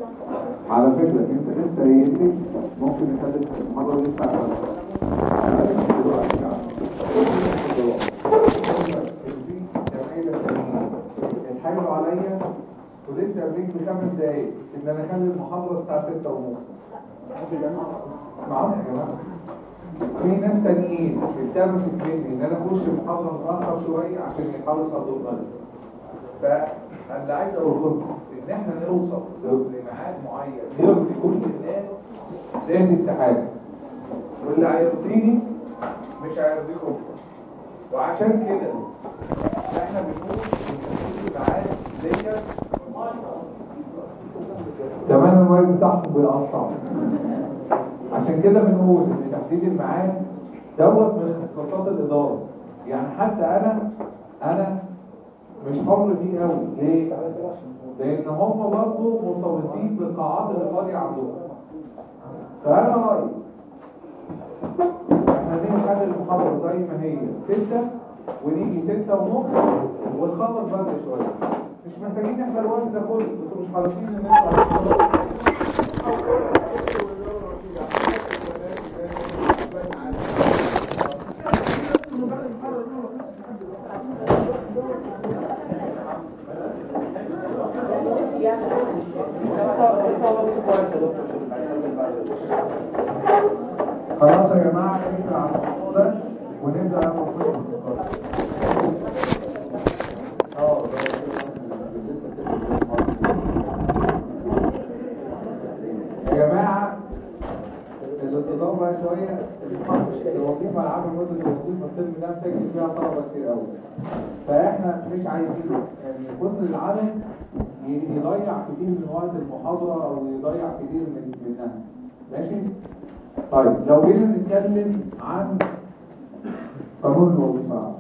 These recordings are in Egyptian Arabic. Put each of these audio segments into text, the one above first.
على فكرة انت لسه قايل لي ممكن نخلي المرة دي الساعة اتحايلوا عليا ولسه قبليك بخمس دقايق ان انا اخلي المحاضرة الساعة ستة ونص اسمعوني يا جماعة في ناس تانيين بتمسك مني ان انا اخش المحاضرة متأخر شوية عشان يحاولوا يصدوا الغد فانا اللي عايز اقول لكم ان احنا نوصل لميعاد معين يرضي كل الناس ده الاتحاد واللي هيرضيني مش هيرضيكم وعشان كده احنا بنقول ان كل الميعاد ديت كمان المايك بتاعهم بيقطع عشان كده بنقول ان تحديد الميعاد دوت من اختصاصات الاداره يعني حتى انا انا مش حر فيه قوي ليه؟ لان هم برضه مرتبطين بالقاعات اللي فاضيه عندهم فانا رايي احنا نيجي نخلي المحاضره زي ما هي ستة ونيجي ستة ونص ونخلص بدري شويه مش محتاجين احنا الوقت ده كله انتوا مش حريصين ان خلاص يا جماعة نقفل على الموضوع ده ونبدأ على الموضوع يا جماعة الانتظام بقى شوية الوظيفة العامة مدة الوظيفة الترم ده مسجل فيها طلبة كتير قوي فاحنا مش عايزين يعني كتر العدد ي- يضيع كتير من وقت المحاضرة او يضيع كتير من منها ماشي؟ طيب لو جينا نتكلم عن قانون الوظيفة العامة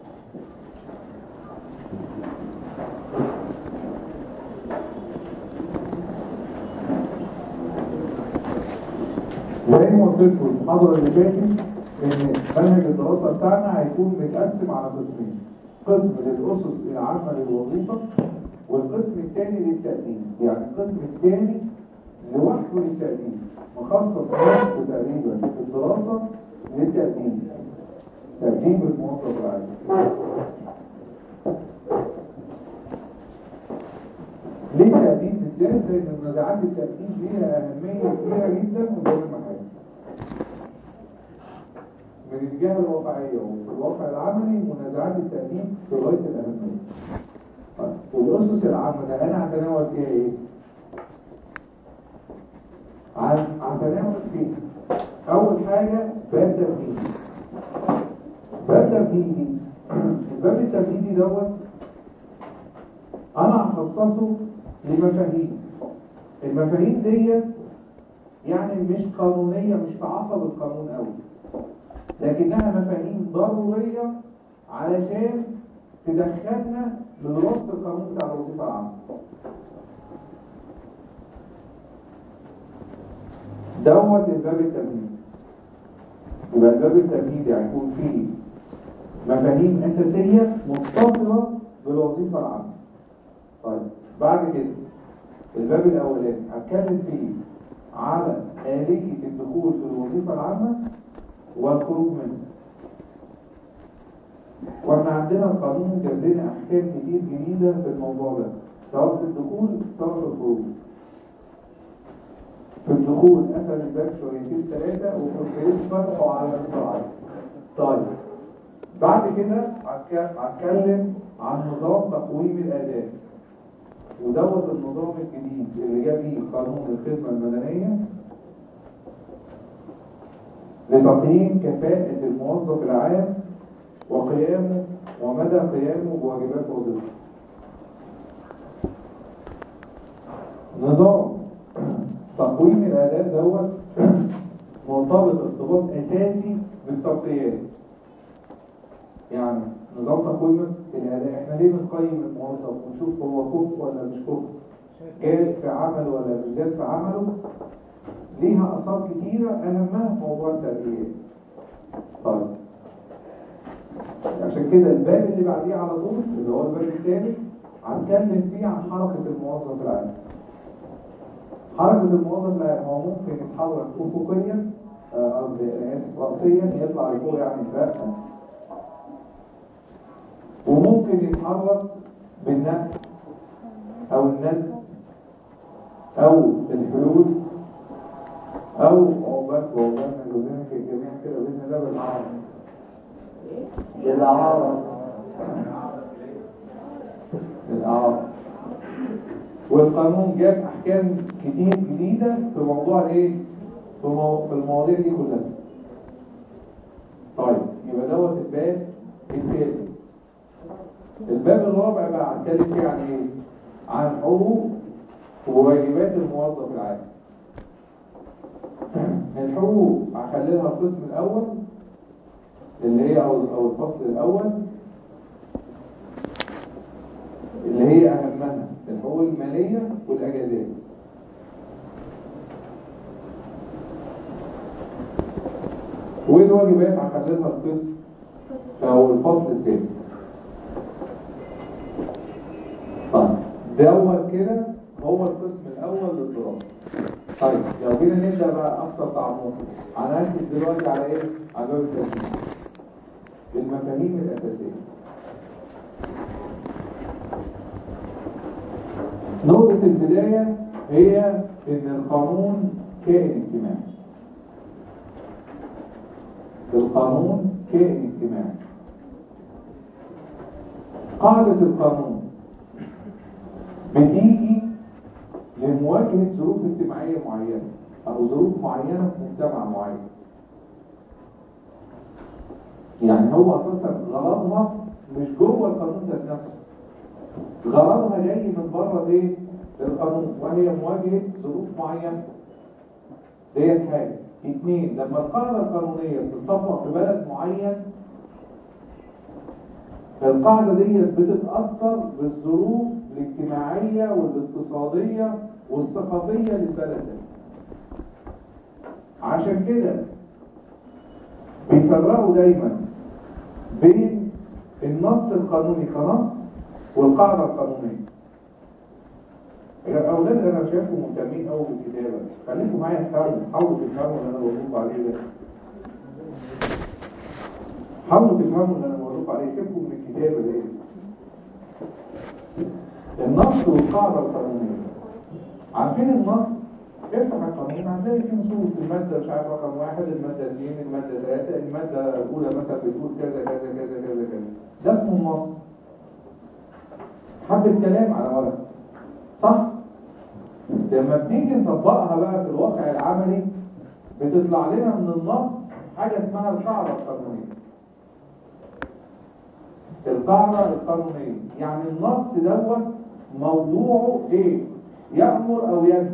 زي ما قلت لكم المحاضرة اللي فاتت ان منهج الدراسة بتاعنا هيكون متقسم على قسمين قسم للأسس العامة للوظيفة والقسم الثاني للتقديم يعني القسم الثاني لوحده للتقديم مخصص نص تقريبا في الدراسة للتقديم تقديم الموظف العام ليه تقديم بالذات لان منازعات التقديم ليها اهميه كبيره جدا ومهمه حاجه من الجهه الواقعيه وفي الواقع العملي منازعات التقديم في غايه الاهميه طيب والاسس العامه ده انا هتناول فيها ايه؟ عن- هتناول فيها اول حاجه باب تمهيدي باب تمهيدي الباب التمهيدي دوت انا هخصصه لمفاهيم المفاهيم ديت يعني مش قانونية مش في عصب القانون قوي لكنها مفاهيم ضرورية علشان تدخلنا لدراسة القانون بتاع الوظيفة العامة دوت الباب التمهيدي يبقى الباب التمهيدي هيكون فيه مفاهيم أساسية متصلة بالوظيفة العامة طيب بعد كده الباب الأولاني هتكلم فيه على آلية الدخول في الوظيفة العامة والخروج منها واحنا عندنا القانون جاب لنا أحكام كتير جديدة في الموضوع ده سواء في الدخول سواء في الخروج في الدخول قفل الباب شويتين ثلاثة وفي الخروج فتحوا على السرعة طيب بعد كده هتك- هتكلم عن نظام تقويم الأداء ودوت النظام الجديد اللي جاب بيه قانون الخدمة المدنية لتقييم كفاءة الموظف العام وقيامه ومدى قيامه بواجبات وظيفته. نظام تقويم الأداء دوت مرتبط ارتباط أساسي بالترقيات. يعني نظام تقويم الأداء احنا ليه بنقيم الموظف ونشوف هو كفء ولا مش كفء جاد في عمله ولا مش جاد في عمله ليها آثار كتيرة أهمها موضوع الترقيات طيب عشان كده الباب اللي بعديه على طول اللي هو الباب الثاني هنتكلم فيه عن حركة الموظف العام حركة الموظف لا هو ممكن يتحرك أفقيا آه، قصدي أنا آسف رأسيا يطلع لفوق يعني يترقى وممكن يتحرك بالنقل أو النقل أو الحلول أو عقبات وعقبات نجوزين في الجميع كده بإذن الله بالعرض بالعرض الأعراض والقانون جاب أحكام كتير جديدة في موضوع الايه؟ في, مو... في المواضيع دي كلها طيب يبقى دوت الباب الثالث الباب الرابع بقى هنتكلم فيه عن ايه؟ عن حقوق وواجبات الموظف العام الحقوق هخليها القسم الأول اللي هي أو أو الفصل الأول اللي هي أهمها الحقوق المالية والأجازات والواجبات هخليها القسم أو الفصل الثاني طيب دوت كده هو القسم الأول للدراسة طيب لو جينا نبدأ بقى أكثر تعمق هنركز دلوقتي على إيه؟ على باب التمثيل المفاهيم الأساسية نقطة البداية هي إن القانون كائن اجتماعي القانون كائن اجتماعي قاعدة القانون بتيجي لمواجهة ظروف اجتماعية معينة أو ظروف معينة في مجتمع معين يعني هو أساسا غرضها مش جوه القانون ذات نفسه غرضها جاي من بره ايه القانون وهي مواجهة ظروف معينة ديت حاجة اثنين لما القاعدة القانونية بتطبق في بلد معين القاعدة ديت بتتأثر بالظروف الاجتماعية والاقتصادية والثقافية للبلد ده عشان كده بيفرقوا دايما بين النص القانوني كنص والقاعدة القانونية يا أولاد أنا شايفكم مهتمين أوي بالكتابة خليكم معايا تفهموا حاولوا تفهموا اللي أنا بقول عليه ده حاولوا تفهموا اللي أنا بقول عليه سيبكم من الكتابة دي النص والقاعدة القانونية عارفين النص افتح القانون هتلاقي فيه نصوص المادة مش عارف رقم واحد المادة اثنين المادة ثلاثة المادة الأولى مثلا بتقول كذا كذا كذا كذا كذا ده اسمه النص حبة كلام على ورق صح؟ لما بنيجي نطبقها بقى في الواقع العملي بتطلع لنا من النص حاجة اسمها القاعدة القانونية القاعدة القانونية يعني النص دوت موضوعه ايه؟ يأمر او ينهى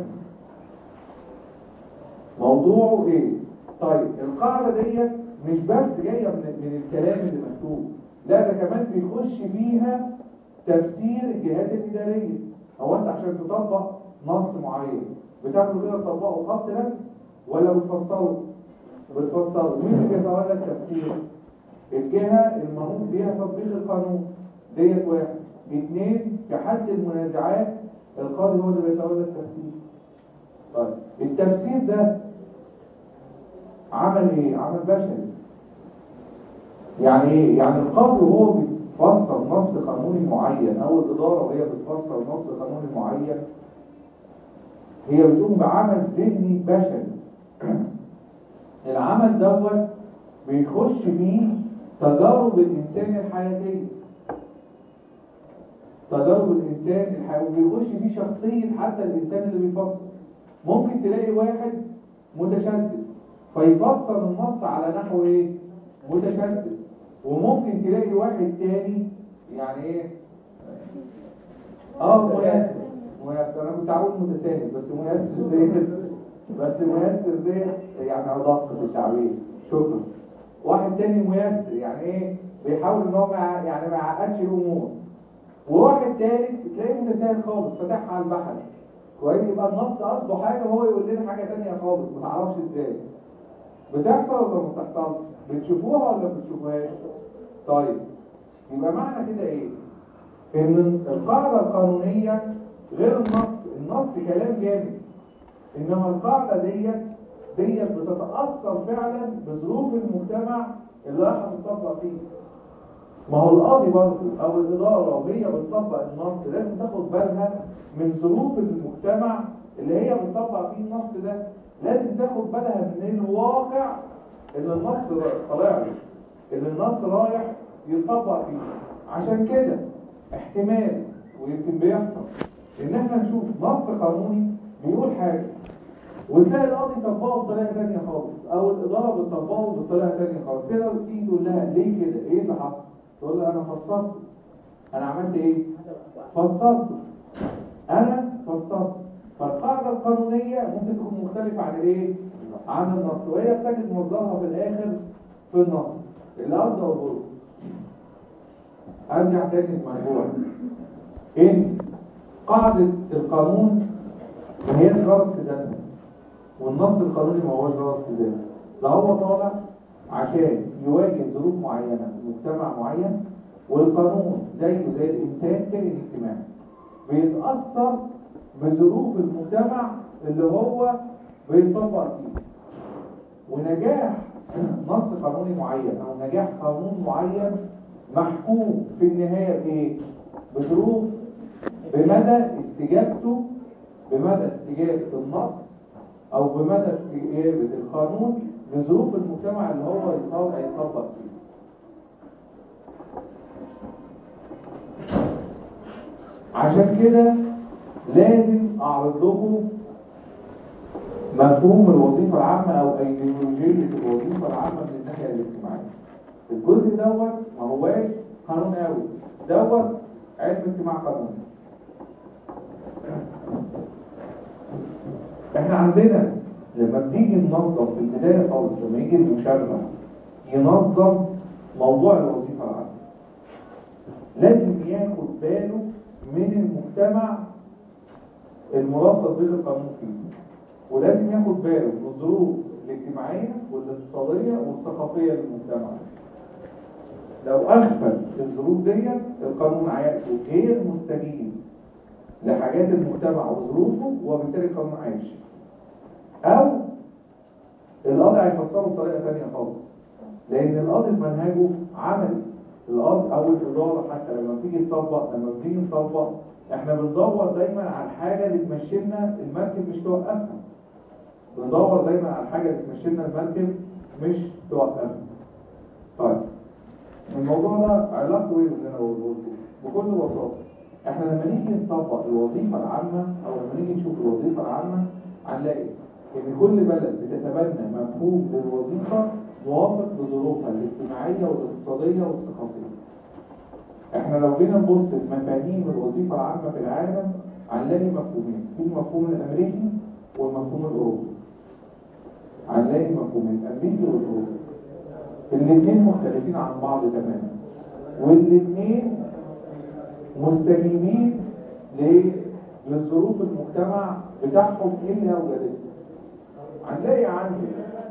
موضوعه ايه؟ طيب القاعدة ديت مش بس جاية من, من الكلام اللي مكتوب لا ده كمان بيخش فيها تفسير الجهات الإدارية هو انت عشان تطبق نص معين بتاخده كده تطبقه خط رسم ولا بتفسره بتفسره مين اللي بيتولى التفسير الجهة المنوط بيها تطبيق القانون ديت واحد اثنين كحد المنازعات القاضي هو اللي بيتولى التفسير طيب التفسير ده عمل ايه عمل بشري يعني ايه يعني القاضي وهو بيفسر نص قانوني معين او الاداره وهي بتفسر نص قانوني معين هي بتقوم بعمل ذهني بشري العمل دوت بيخش فيه تجارب الانسان الحياتيه تجارب الانسان الحياتيه وبيخش فيه شخصيه حتى الانسان اللي بيفسر ممكن تلاقي واحد متشدد فيفسر النص على نحو ايه متشدد وممكن تلاقي واحد تاني يعني ايه اه ميسر ميسر انا كنت عاوز متساهل بس ميسر ديت بس ميسر ديت يعني ادق في التعبير شكرا واحد تاني ميسر يعني ايه بيحاول ان هو ما يعني ما يعقدش الامور وواحد تالت تلاقيه متساهل خالص فتحها على البحر كويس يبقى النص قصده حاجه وهو يقول لنا حاجه تانية خالص ما تعرفش ازاي بتحصل ولا ما بتحصلش بتشوفوها ولا ما بتشوفوهاش طيب يبقى معنى كده ايه ان القاعده القانونيه غير النص النص كلام جامد انما القاعده ديت ديت بتتاثر فعلا بظروف المجتمع اللي راح تطبق فيه ما هو القاضي برضه او الاداره وهي بتطبق النص لازم تاخد بالها من ظروف المجتمع اللي هي بتطبق فيه النص ده لازم تاخد بالها من الواقع اللي النص طالع له اللي النص رايح يطبق فيه عشان كده احتمال ويمكن بيحصل ان احنا نشوف نص قانوني بيقول حاجه وتلاقي القاضي طبقه بطريقه ثانيه خالص او الاداره بتطبقه بطريقه ثانيه خالص كده تيجي تقول لها ليه كده ايه اللي حصل تقول لها انا فسرت انا عملت ايه فسرت انا فسرت فالقاعده القانونيه ممكن تكون مختلفه عن الايه عن النص وهي بتجد مصدرها في الاخر في النص اللي قصده اقوله ارجع تاني للموضوع ان قاعده القانون ما هيش غلط في ذاتها والنص القانوني ما هوش غلط في ذاته ده هو طالع عشان يواجه ظروف معينه في مجتمع معين والقانون زيه زي الانسان كائن اجتماعي بيتاثر بظروف المجتمع اللي هو بيطبق فيه ونجاح نص قانوني معين او نجاح قانون معين محكوم في النهايه بايه بظروف بمدى استجابته بمدى استجابه النص او بمدى استجابه القانون لظروف المجتمع اللي هو يطبق يطبق فيه عشان كده لازم اعرض لكم مفهوم الوظيفة العامة او ايديولوجية الوظيفة العامة من الناحية الاجتماعية الجزء دوت ما هواش قانون قوي دوت علم اجتماع قانوني احنا عندنا لما بنيجي ننظم في البداية خالص لما يجي المشرع ينظم موضوع الوظيفة العامة لازم ياخد باله من المجتمع المراد تطبيق القانون فيه ولازم ياخد باله من الظروف الاجتماعية والاقتصادية والثقافية للمجتمع لو أغفل الظروف ديت القانون هياخده غير مستجيب لحاجات المجتمع وظروفه وبالتالي القانون هيمشي أو القاضي هيفسره بطريقة ثانية خالص لأن القاضي في منهجه عملي القاضي أو الإدارة حتى لما بتيجي تطبق لما بتيجي نطبق احنا بندور دايما على الحاجة اللي تمشي لنا المركب مش توقفها بندور دايما على الحاجة اللي تمشي لنا المركب مش توقفها طيب الموضوع ده علاقته ايه باللي انا بقوله بكل بساطة احنا لما نيجي نطبق الوظيفة العامة او لما نيجي نشوف الوظيفة العامة هنلاقي ان كل بلد بتتبنى مفهوم للوظيفة موافق لظروفها الاجتماعية والاقتصادية والثقافية احنا لو جينا نبص لمفاهيم الوظيفة العامة في العالم هنلاقي مفهومين في المفهوم الامريكي والمفهوم الاوروبي هنلاقي مفهوم الامريكي والاوروبي الاثنين مختلفين عن بعض تماما والاثنين مستجيبين لظروف المجتمع بتاعهم اللي اوجدته هنلاقي عندي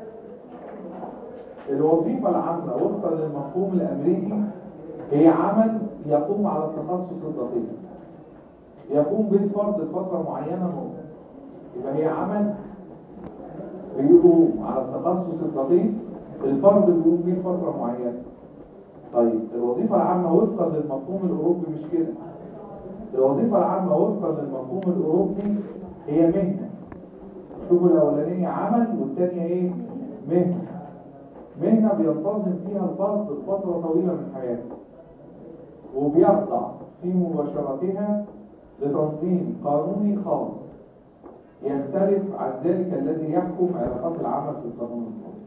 الوظيفة العامة وفقا للمفهوم الامريكي هي عمل يقوم على التخصص الدقيق يقوم به الفرد لفترة معينة نقطة يبقى هي عمل بيقوم على التخصص الدقيق الفرد بيقوم به فترة معينة طيب الوظيفة العامة وفقا للمفهوم الأوروبي مش كده الوظيفة العامة وفقا للمفهوم الأوروبي هي مهنة شوفوا الأولانية عمل والتانية إيه؟ مهنة مهنة بينتظم فيها الفرد لفترة طويلة من حياته وبيخضع في مباشرتها لتنظيم قانوني خاص يختلف عن ذلك الذي يحكم علاقات العمل في القانون الخاص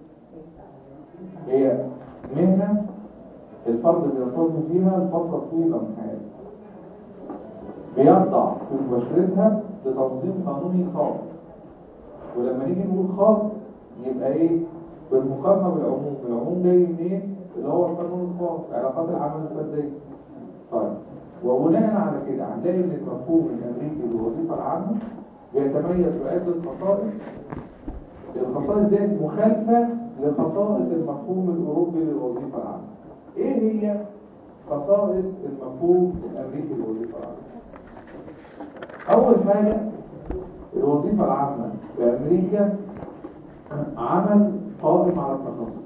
هي مهنة الفرد بينتظم فيها لفترة طويلة من حياته بيخضع في مباشرتها لتنظيم قانوني خاص ولما نيجي نقول خاص يبقى ايه بالمقارنة بالعموم العموم جاي منين اللي هو القانون الخاص علاقات العمل الفردية طيب وبناء على كده هنلاقي ان المفهوم الامريكي للوظيفة العامة بيتميز بعدة خصائص الخصائص دي مخالفة لخصائص المفهوم الأوروبي للوظيفة العامة ايه هي خصائص المفهوم الأمريكي للوظيفة العامة أول حاجة الوظيفة العامة في أمريكا عمل قائم على التخصص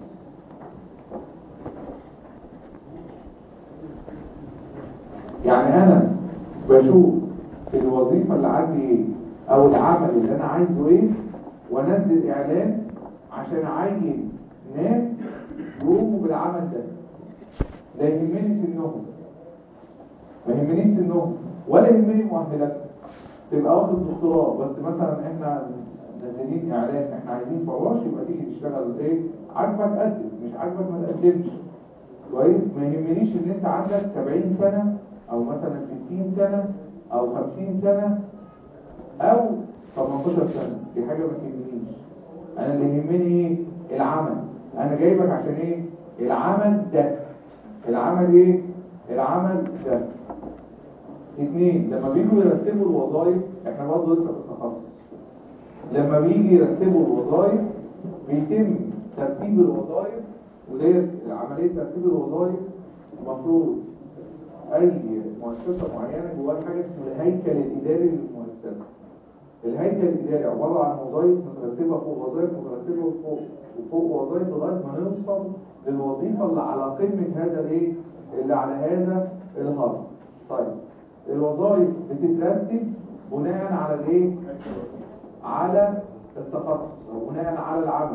يعني أنا بشوف الوظيفة اللي عندي إيه أو العمل اللي أنا عايزه إيه وأنزل إعلان عشان أعين ناس يقوموا بالعمل ده لا يهمني سنهم ما يهمنيش سنهم ولا يهمني مؤهلاتهم تبقى واخد دكتوراه بس مثلا احنا نازلين اعلان احنا عايزين فراش يبقى تيجي تشتغل ايه عاجبك قدم مش عاجبك ما تقدمش كويس ما يهمنيش ان انت عندك 70 سنه او مثلا 60 سنه او 50 سنه او 18 سنه دي حاجه ما تهمنيش انا اللي يهمني ايه العمل انا جايبك عشان ايه العمل ده العمل ايه العمل ده اثنين لما بيجوا يرتبوا الوظائف احنا برضه لسه في التخصص لما بيجي يرتبوا الوظائف بيتم ترتيب الوظائف وديت عمليه ترتيب الوظائف المفروض اي مؤسسه معينه جواها حاجه اسمها الهيكل الاداري للمؤسسه الهيكل الاداري عباره عن وظائف مترتبه فوق وظائف مترتبه فوق وفوق وظائف لغايه ما نوصل للوظيفه اللي على قمه هذا الايه اللي على هذا الهرم طيب الوظائف بتترتب بناء على الايه على التخصص او بناء على العمل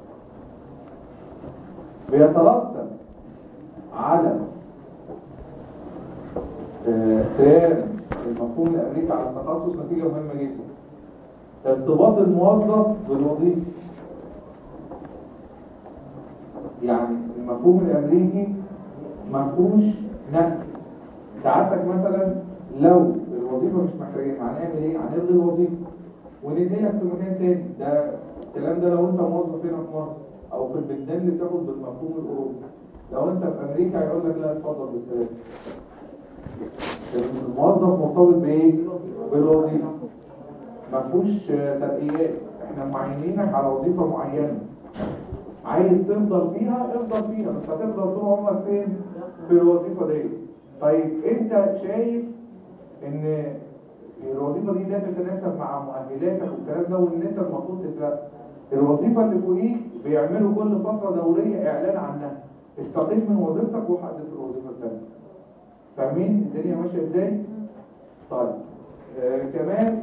بيترتب على قيام المفهوم الامريكي على التخصص نتيجه مهمه جدا ارتباط الموظف بالوظيفه يعني المفهوم الامريكي ما فيهوش نقل سعادتك مثلا لو الوظيفه مش محتاجين هنعمل ايه هنلغي الوظيفه وننقلك في مكان تاني ده الكلام ده لو انت موظف هنا في مصر او في البلدان اللي بتاخد بالمفهوم الاوروبي لو انت في امريكا هيقول لك لا اتفضل بالسلامه الموظف مرتبط بايه بالوظيفه ما فيهوش ترقيات احنا معينينك على وظيفه معينه عايز تفضل فيها افضل فيها بس هتفضل طول عمرك فين في الوظيفه دي طيب انت شايف ان الوظيفه دي لا تتناسب مع مؤهلاتك والكلام ده وان انت المفروض تترقى الوظيفه اللي فوقيك بيعملوا كل فتره دوريه اعلان عنها استقيل من وظيفتك وحدد في الوظيفه الثانيه فاهمين الدنيا ماشيه ازاي طيب آه كمان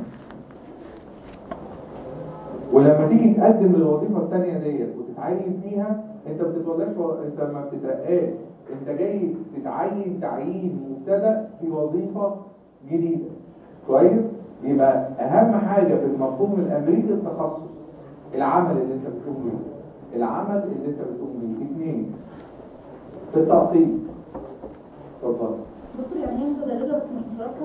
ولما تيجي تقدم للوظيفه الثانيه ديت وتتعين فيها انت ما بتتولدش و... انت ما بتترقاش انت جاي تتعين تعيين مبتدا في وظيفه جديده كويس يبقى اهم حاجه في المفهوم الامريكي التخصص العمل اللي انت بتقوم بيه العمل اللي انت بتقوم بيه اثنين في التقييم اتفضل دكتور يعني هي متدرجة بس مش مشاركة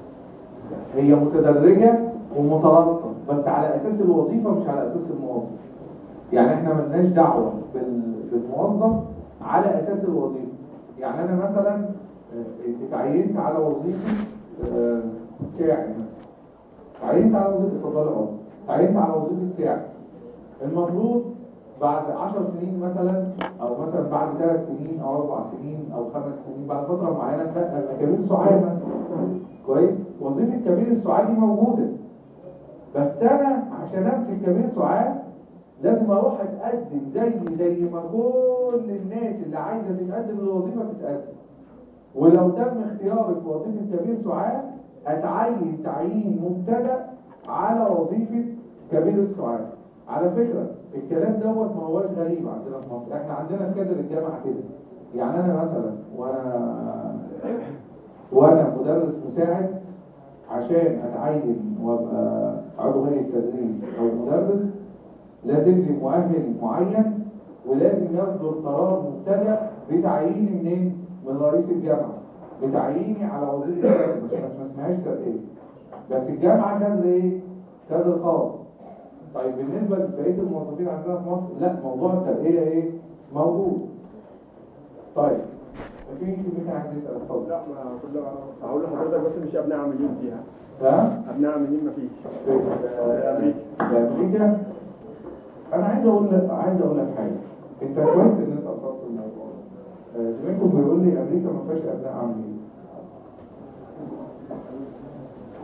هي متدرجة ومترابطة بس على أساس الوظيفة مش على أساس الموظف يعني احنا ملناش دعوة بال- بالموظف على أساس الوظيفة يعني أنا مثلا آه، اتعينت على وظيفة آه، ساعي مثلا اتعينت على وظيفة اتفضل اه اتعينت على وظيفة ساعي المفروض بعد 10 سنين مثلا او مثلا بعد ثلاث سنين او اربع سنين او خمس سنين بعد فتره معينه لا ابقى كبير سعاد مثلا كويس وظيفه كبير السعاد دي موجوده بس انا عشان امسك كبير سعاد لازم اروح اتقدم زي زي ما كل الناس اللي عايزه تتقدم للوظيفه تتقدم ولو تم اختياري في وظيفه كبير سعاد اتعين تعيين مبتدا على وظيفه كبير السعاد على فكرة الكلام دوت ما هوش غريب عندنا في مصر احنا عندنا في كادر الجامعة كده يعني انا مثلا وانا وانا مدرس مساعد عشان اتعين وابقى عضو هيئة تدريس او مدرس لازم لي مؤهل معين ولازم يصدر قرار مبتدأ بتعييني منين؟ من رئيس الجامعة بتعييني على وظيفة كذا، مش ما اسمهاش ترقية بس الجامعة كادر ايه؟ كادر خاص طيب بالنسبة لبقية الموظفين عندنا في مصر لا موضوع الترقية ايه موجود طيب في مين كان عايز يسأل اتفضل لا ما كل هقول لحضرتك بس مش ابناء عاملين فيها ها ابناء عاملين مفيش في امريكا في امريكا انا عايز اقول لك عايز اقول لك حاجه انت كويس ان انت اثرت الموضوع آه، زميلكم بيقول لي امريكا ما فيهاش ابناء عاملين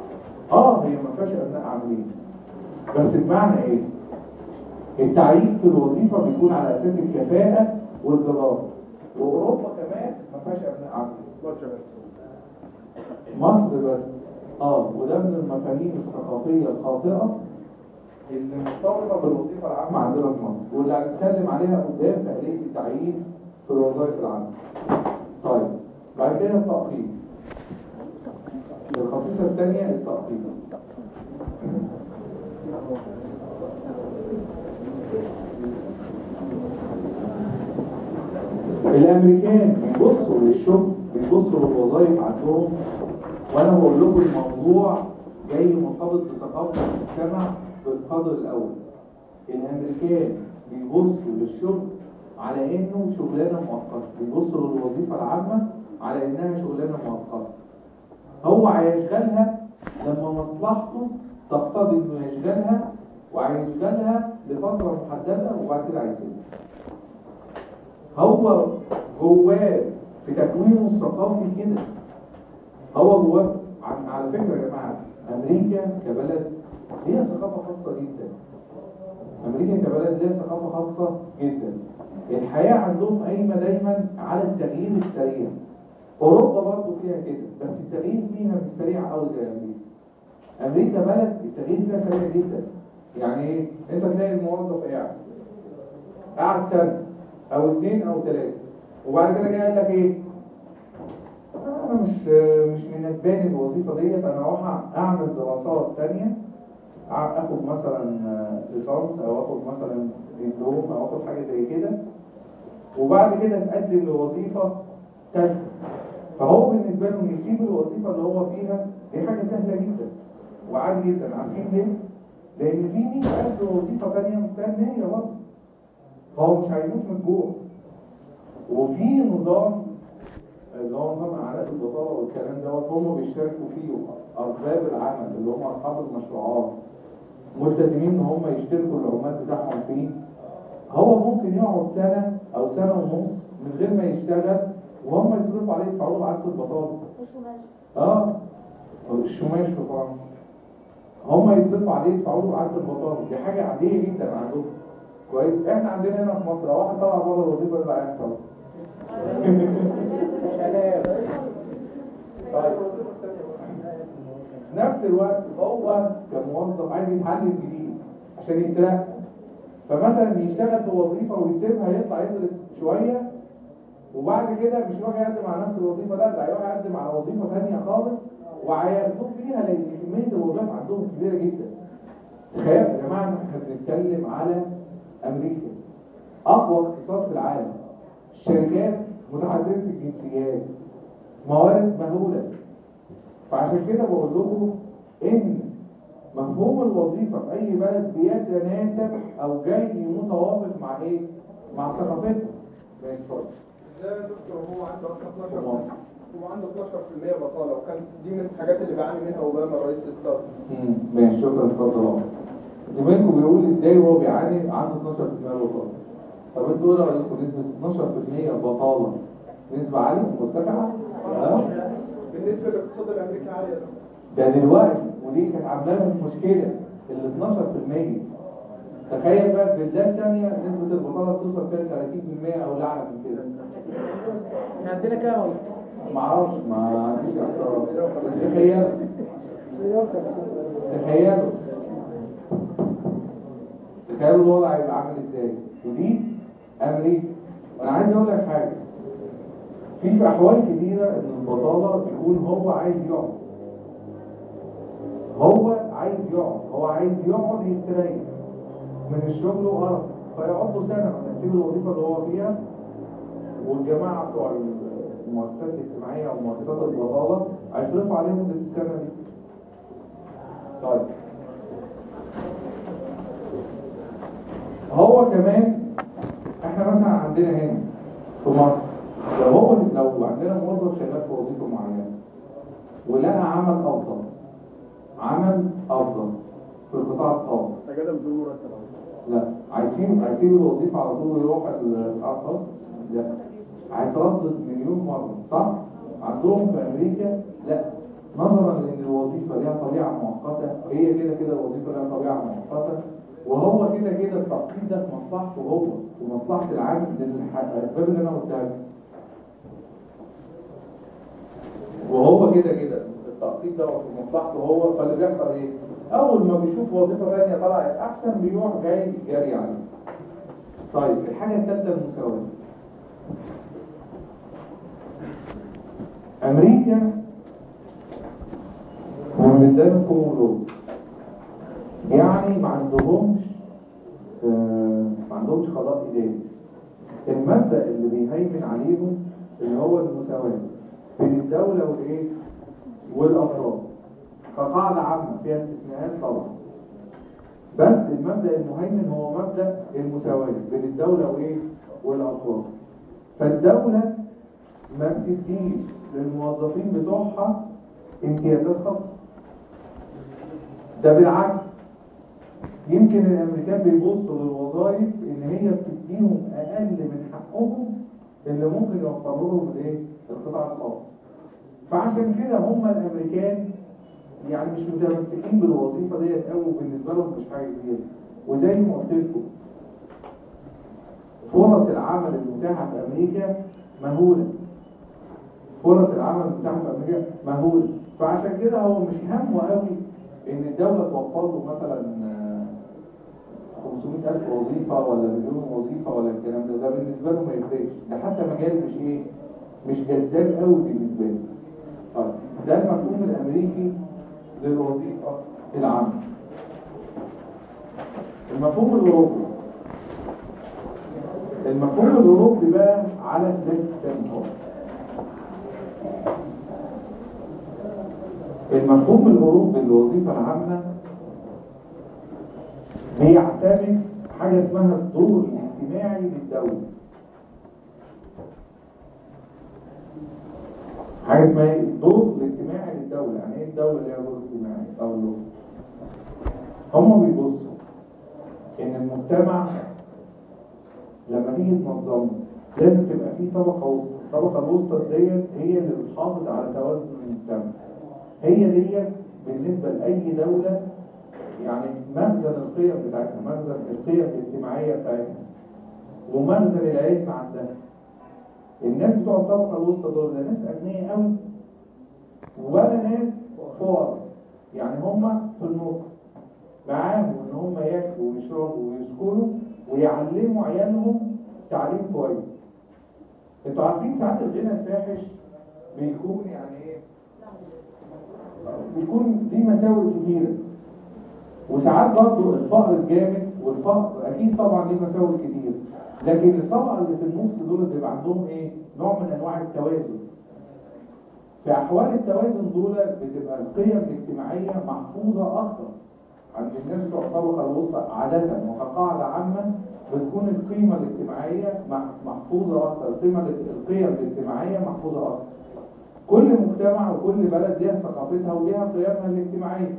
اه هي ما فيهاش ابناء عاملين بس بمعنى ايه التعيين في الوظيفه بيكون على اساس الكفاءه والجداره واوروبا كمان ما فيهاش ابناء عاملين ماتش بس مصر بس اه وده من المفاهيم الثقافيه الخاطئه اللي مرتبطه بالوظيفه العامه عندنا في مصر واللي هنتكلم عليها قدام في آلية التعيين في الوظائف العامه. طيب بعد كده التأقيم. الخصيصه الثانيه التأقيم. الامريكان بيبصوا للشغل بيبصوا للوظائف عندهم وانا بقول لكم الموضوع جاي مرتبط بثقافه المجتمع بالقدر الاول الامريكان بيبصوا للشغل على انه شغلانه مؤقته بيبصوا للوظيفه العامه على انها شغلانه مؤقته هو هيشغلها لما مصلحته تقتضي انه يشغلها وهيشغلها لفتره محدده وبعد كده هيسيبها هو جواه في تكوينه الثقافي كده هو جواه عن- على فكره يا جماعه امريكا كبلد ليها ثقافه خاصه جدا امريكا كبلد ليها ثقافه خاصه جدا الحياه عندهم قايمه دايما على التغيير السريع اوروبا برضه فيها كده بس التغيير فيها مش سريع قوي زي امريكا امريكا بلد التغيير فيها سريع جدا يعني ايه انت تلاقي الموظف قاعد قعد سنه او اثنين او ثلاثه وبعد كده جه قال لك ايه انا مش مش مناسباني الوظيفه ديت انا هروح اعمل دراسات ثانيه اخد مثلا ليسانس او اخد مثلا دبلوم او اخد حاجه زي كده وبعد كده تقدم لوظيفه ثالثه فهو بالنسبه له إنه يسيب الوظيفه اللي هو فيها دي حاجه سهله جدا وعادي جدا عارفين ليه؟ لان في 100000 وظيفه ثانيه مستنيه برضه فهو مش هيموت من الجوع وفي نظام اللي هو نظام اعلانات البطاله والكلام دوت هم بيشتركوا فيه ارباب العمل اللي هم اصحاب المشروعات ملتزمين ان هم يشتركوا العمال بتاعهم فيه هو ممكن يقعد سنه او سنه ونص من غير ما يشتغل وهم يصرفوا عليه يدفعوا له عدد البطاله اه الشماش في فرنسا هم يصرفوا عليه يدفعوا له عدد البطاله دي حاجه عاديه جدا عندهم كويس احنا عندنا هنا في مصر لو واحد طلع بره الوظيفه اللي هيحصل طيب في نفس الوقت هو كموظف عايز يتعلم جديد عشان يترقى فمثلا يشتغل في وظيفه ويسيبها يطلع يدرس شويه وبعد كده مش يروح يقدم على نفس الوظيفه لا ده هيروح يقدم على وظيفه ثانيه خالص وهياخدوه فيها لان كميه الوظائف عندهم كبيره جدا تخيل يا جماعه إن احنا بنتكلم على امريكا اقوى اقتصاد في العالم شركات متعدده الجنسيات موارد مهوله فعشان كده بقول لكم ان مفهوم الوظيفه في اي بلد بيتناسب او جاي متوافق مع ايه؟ مع ثقافتهم ماشي اتفضل ازاي يا دكتور هو عنده اصلا 12 تمام. هو عنده 12% بطاله وكان دي من الحاجات اللي بيعاني منها اوباما رئيس الاستاذ مم، ماشي شكرا اتفضل اهو زميلكم بيقول ازاي هو بيعاني عنده 12% بطاله طب انتوا ايه رايكم نسبه 12% بطاله نسبه عاليه مرتفعه؟ لا بالنسبه للاقتصاد الامريكي عاليه يا دكتور. ده دلوقتي ودي كانت عامله لهم مشكله ال 12% تخيل بقى في بلدان ثانيه نسبه البطاله توصل فيها 30% او اعلى من كده احنا عندنا كام والله؟ ما اعرفش ما عنديش احصائيات بس تخيل تخيلوا تخيلوا الوضع هيبقى عامل ازاي ودي امريكا وانا عايز اقول لك حاجه في في احوال كتيره ان البطاله بيكون هو عايز يقعد هو عايز يقعد هو عايز يقعد يستريح من الشغل وقرف فيقعد له سنه مثلا يسيب الوظيفه اللي هو فيها والجماعه بتوع المؤسسات الاجتماعيه او مؤسسات البطاله هيصرفوا عليهم مده السنه دي طيب هو كمان احنا مثلا عندنا هنا في مصر لو هو لو عندنا موظف شغال في وظيفه معينه ولقى عمل افضل عمل افضل في القطاع الخاص اجازه بدون مرتب لا عايزين عايزين الوظيفه على طول يروح القطاع الخاص لا هيتردد مليون مره صح عندهم في امريكا لا نظرا لان الوظيفه ليها طبيعه مؤقته هي كده كده الوظيفه لها طبيعه مؤقته وهو كده كده التقييد ده في مصلحته هو ومصلحه العامل للاسباب اللي انا قلتها لك. وهو كده كده التقييد ده في مصلحته هو فاللي بيحصل ايه؟ اول ما بيشوف وظيفه ثانيه طلعت احسن بيروح جاي جاري عليها. طيب الحاجه الثالثه المساواه. امريكا ومن دايما كومولو يعني ما عندهمش آه، ما عندهمش قضاء إداري المبدأ اللي بيهيمن عليهم اللي هو المساواة بين الدولة والإيه والأفراد كقاعدة عامة فيها استثناءات طبعا بس المبدأ المهيمن هو مبدأ المساواة بين الدولة وإيه والأفراد فالدولة ما بتديش للموظفين بتوعها امتيازات خاصة ده بالعكس يمكن الامريكان بيبصوا للوظائف ان هي بتديهم اقل من حقهم اللي ممكن يوفروا لهم الايه القطاع الخاص فعشان كده هم الامريكان يعني مش متمسكين بالوظيفه ديت قوي بالنسبه لهم مش حاجه كبيره وزي ما قلت لكم فرص العمل المتاحه في امريكا مهوله فرص العمل المتاحه في امريكا مهوله فعشان كده هو مش همه قوي ان الدوله توفر له مثلا آه، 500000 وظيفه ولا مليون وظيفه ولا الكلام ده ده بالنسبه له ما يفرقش ده حتى مجال مش ايه مش جذاب قوي بالنسبه له طيب ده المفهوم الامريكي للوظيفه العامه المفهوم الاوروبي المفهوم الاوروبي بقى على ثلاث تنميات المفهوم الأوروبي للوظيفة العامة بيعتمد حاجة اسمها الدور الاجتماعي للدولة حاجة اسمها ايه؟ الدور الاجتماعي للدولة يعني ايه الدولة اللي ليها دور اجتماعي أو له هم بيبصوا إن المجتمع لما تيجي تنظمه لازم تبقى فيه طبقة وسطى الطبقة الوسطى ديت هي اللي بتحافظ على توازن المجتمع هي ديت بالنسبة لأي دولة يعني مخزن القيم بتاعتها مخزن القيم الاجتماعية بتاعتها ومخزن العلم عندها الناس بتوع الطبقة الوسطى دول لا ناس أغنياء قوي ولا ناس فقراء يعني هما في النص معاهم ان هم ياكلوا ويشربوا ويسكنوا ويعلموا عيالهم تعليم كويس انتوا عارفين ساعات الغنى الفاحش بيكون يعني ايه بيكون ليه مساوئ كتيرة وساعات برضه الفقر الجامد والفقر اكيد طبعا ليه مساوئ كتير لكن الطبقه اللي في النص دول بيبقى عندهم ايه نوع من انواع التوازن في احوال التوازن دول بتبقى القيم الاجتماعيه محفوظه اكتر عند الناس بتوع الطبقه الوسطى عاده وكقاعده عامه بتكون القيمه الاجتماعيه محفوظه اكتر القيمه القيم الاجتماعيه محفوظه اكتر كل مجتمع وكل بلد ليها ثقافتها وليها قيمها الاجتماعيه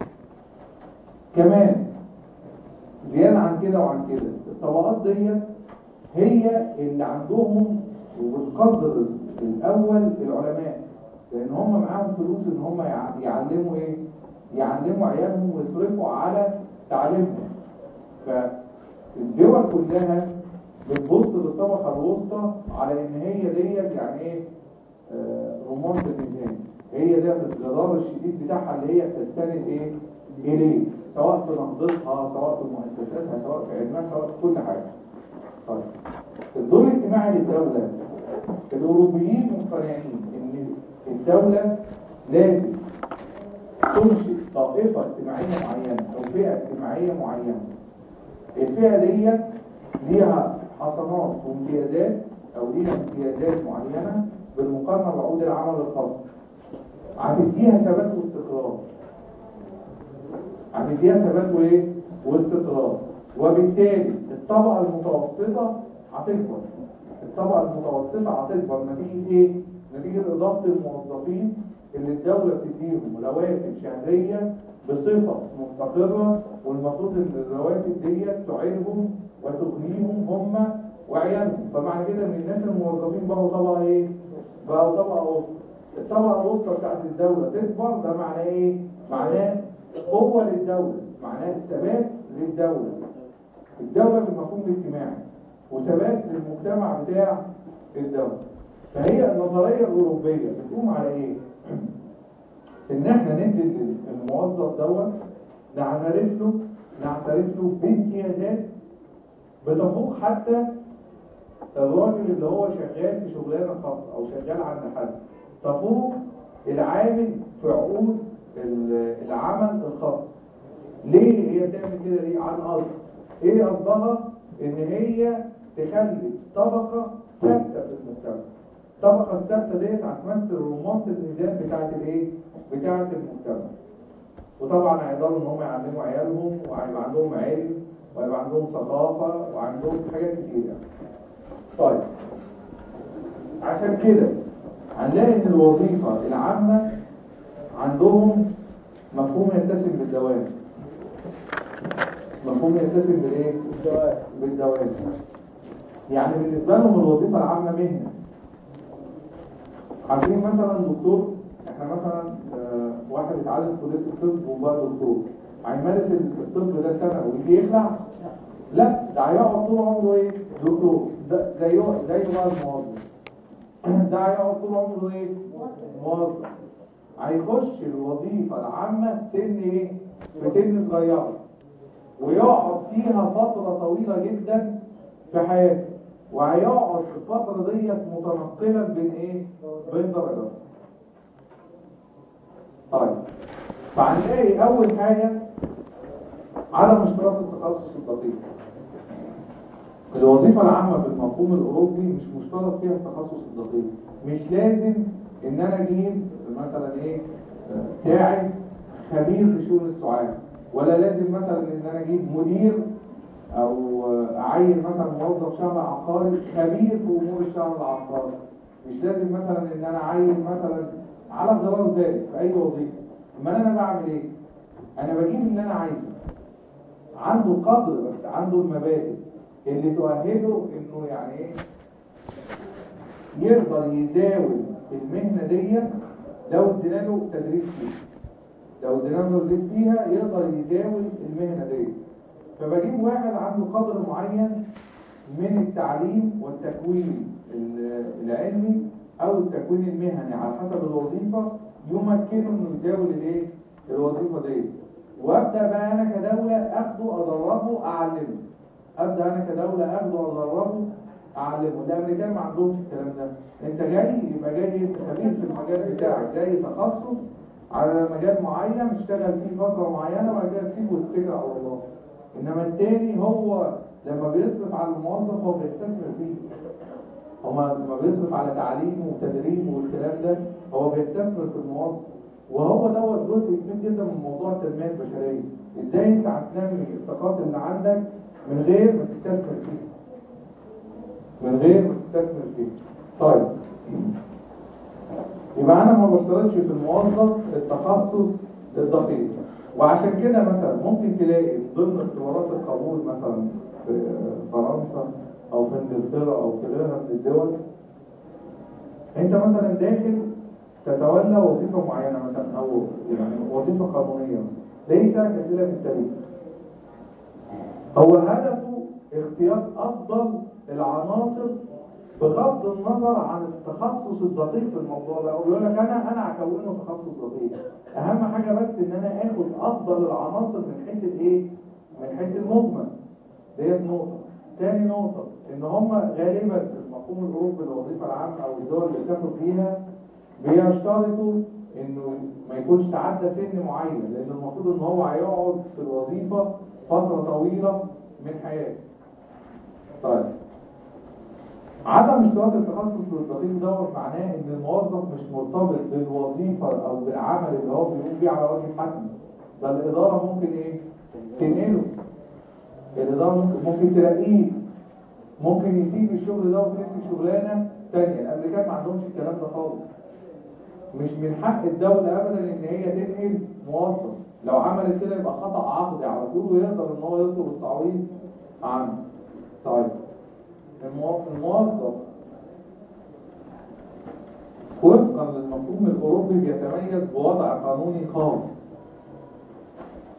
كمان زيادة عن كده وعن كده الطبقات ديت هي اللي عندهم وبالقدر الأول العلماء لأن هم معاهم فلوس إن هم يع- يعلموا إيه؟ يعلموا عيالهم ويصرفوا على تعليمهم فالدول كلها بتبص للطبقة الوسطى على إن هي ديت يعني إيه؟ آه، رمانة الإنسان هي ديت الجدار الشديد بتاعها اللي هي بتستند إيه؟ إليه سواء في نهضتها سواء في مؤسساتها سواء في علمها سواء في كل حاجة طيب الدور الاجتماعي للدولة الأوروبيين مقتنعين إن الدولة لازم تنشئ طائفة اجتماعية معينة أو فئة اجتماعية معينة الفئة ديت ليها حصانات وامتيازات أو ليها امتيازات معينة بالمقارنة بعقود العمل الخاص هتديها ثبات واستقرار هتديها ثبات وايه واستقرار وبالتالي الطبقه المتوسطه هتكبر الطبقه المتوسطه هتكبر نتيجه ايه نتيجه اضافه الموظفين اللي الدوله بتديهم رواتب شهريه بصفه مستقره والمفروض ان الرواتب ديت تعينهم وتغنيهم هم وعيالهم فمعنى كده ان الناس الموظفين بقوا طبقه ايه بقوا طبقه وسطى الطبقه الوسطى بتاعت الدوله تكبر ده معناه ايه معناه قوة للدولة معناها ثبات للدولة الدولة بالمفهوم الاجتماعي وثبات للمجتمع بتاع الدولة فهي النظرية الأوروبية بتقوم على إيه؟ إن إحنا ندي الموظف دوت نعترف له نعترف له بامتيازات بتفوق حتى الراجل اللي هو شغال في شغلانه خاصه او شغال عند حد تفوق العامل في عقود ال- العمل الخاص ليه هي بتعمل كده ليه عن قصد ايه قصدها ان هي تخلي طبقه ثابته في المجتمع الطبقه الثابته ديت هتمثل رمانه الميزان بتاعه الايه بتاعه المجتمع وطبعا هيقدروا ان هم يعلموا عيالهم وهيبقى عندهم علم وهيبقى عندهم ثقافه وعندهم حاجات كتير يعني. طيب عشان كده هنلاقي ان الوظيفه العامه عندهم مفهوم يتسم بالدوام مفهوم يتسم بالايه؟ بالدوام بالدوام يعني بالنسبه لهم الوظيفه العامه مهنه عارفين مثلا دكتور احنا مثلا آه، واحد اتعلم في كليه الطب وبقى دكتور هيمارس الطب ده سنه ويجي يخلع لا ده هيقعد طول عمره ايه دكتور ده زيه زيه بقى الموظف ده هيقعد طول عمره ايه موظف هيخش الوظيفه العامه في سن ايه في سن صغيره ويقعد فيها فتره طويله جدا في حياته وهيقعد في الفتره ديت متنقلا بين ايه بين درجات طيب فهنلاقي اول حاجه عدم اشتراط التخصص الدقيق الوظيفة العامة في المفهوم الأوروبي مش مشترط فيها التخصص الدقيق مش لازم إن أنا أجيب مثلا إيه آه، ساعد خبير في شؤون السعاة ولا لازم مثلا إن أنا أجيب مدير أو آه، أعين مثلا موظف شهر عقاري خبير في أمور الشهر العقاري مش لازم مثلا إن أنا أعين مثلا على غرار ذلك في أي وظيفة أمال أنا بعمل إيه؟ أنا بجيب اللي أنا عايزه عنده قدر بس عنده المبادئ اللي تؤهله انه يعني ايه يقدر يزاول المهنه دي لو ادينا له تدريب فيها لو ادينا له تدريب فيها يقدر يزاول المهنه دي فبجيب واحد عنده قدر معين من التعليم والتكوين ال- العلمي او التكوين المهني على حسب الوظيفه يمكنه انه يزاول الايه الوظيفه دي وابدا بقى انا كدوله اخده ادربه اعلمه ابدا انا كدوله اخده ادربه اعلمه الامريكان ما عندهمش الكلام ده انت جاي يبقى جاي انت خبير في المجال بتاعك جاي تخصص على مجال معين اشتغل فيه فتره معينه وبعد كده تسيبه وتتكل على الله انما التاني هو لما بيصرف على الموظف هو بيستثمر فيه هما لما بيصرف على تعليمه وتدريبه والكلام ده هو بيستثمر في الموظف وهو دوت جزء كبير جدا من موضوع التنميه البشريه ازاي انت هتنمي الطاقات اللي عندك من غير ما تستثمر فيها من غير ما تستثمر فيها طيب يبقى انا ما بشترطش في الموظف التخصص الدقيق وعشان كده مثلا ممكن تلاقي ضمن اختبارات القبول مثلا في فرنسا او في انجلترا او في غيرها من الدول انت مثلا داخل تتولى وظيفه معينه مثلا او يعني وظيفه قانونيه تلاقيه يسالك اسئله في التاريخ هو هدفه اختيار افضل العناصر بغض النظر عن التخصص الدقيق في الموضوع ده هو بيقول لك انا انا هكونه تخصص دقيق اهم حاجه بس ان انا اخد افضل العناصر من حيث الايه من حيث المجمل ديت نقطه تاني نقطه ان هم غالبا في المفهوم الاوروبي للوظيفه العامه او الدول اللي بتاخد فيها بيشترطوا انه ما يكونش تعدى سن معين لان المفروض ان هو هيقعد في الوظيفه فتره طويله من حياته طيب عدم اشتراط التخصص للدقيق دوت معناه ان الموظف مش مرتبط بالوظيفه او بالعمل اللي هو بيقوم بيه على وجه الحتمي ده الاداره ممكن ايه تنقله الاداره ممكن ممكن تلاقيه ممكن يسيب الشغل ده ويمسك شغلانه ثانيه الامريكان ما عندهمش الكلام ده خالص مش من حق الدوله ابدا ان هي تنقل موظف لو عملت كده يبقى خطا عقدي على طول ويقدر ان هو يطلب التعويض عنه طيب المو- الموظف وفقا للمفهوم الاوروبي بيتميز بوضع قانوني خاص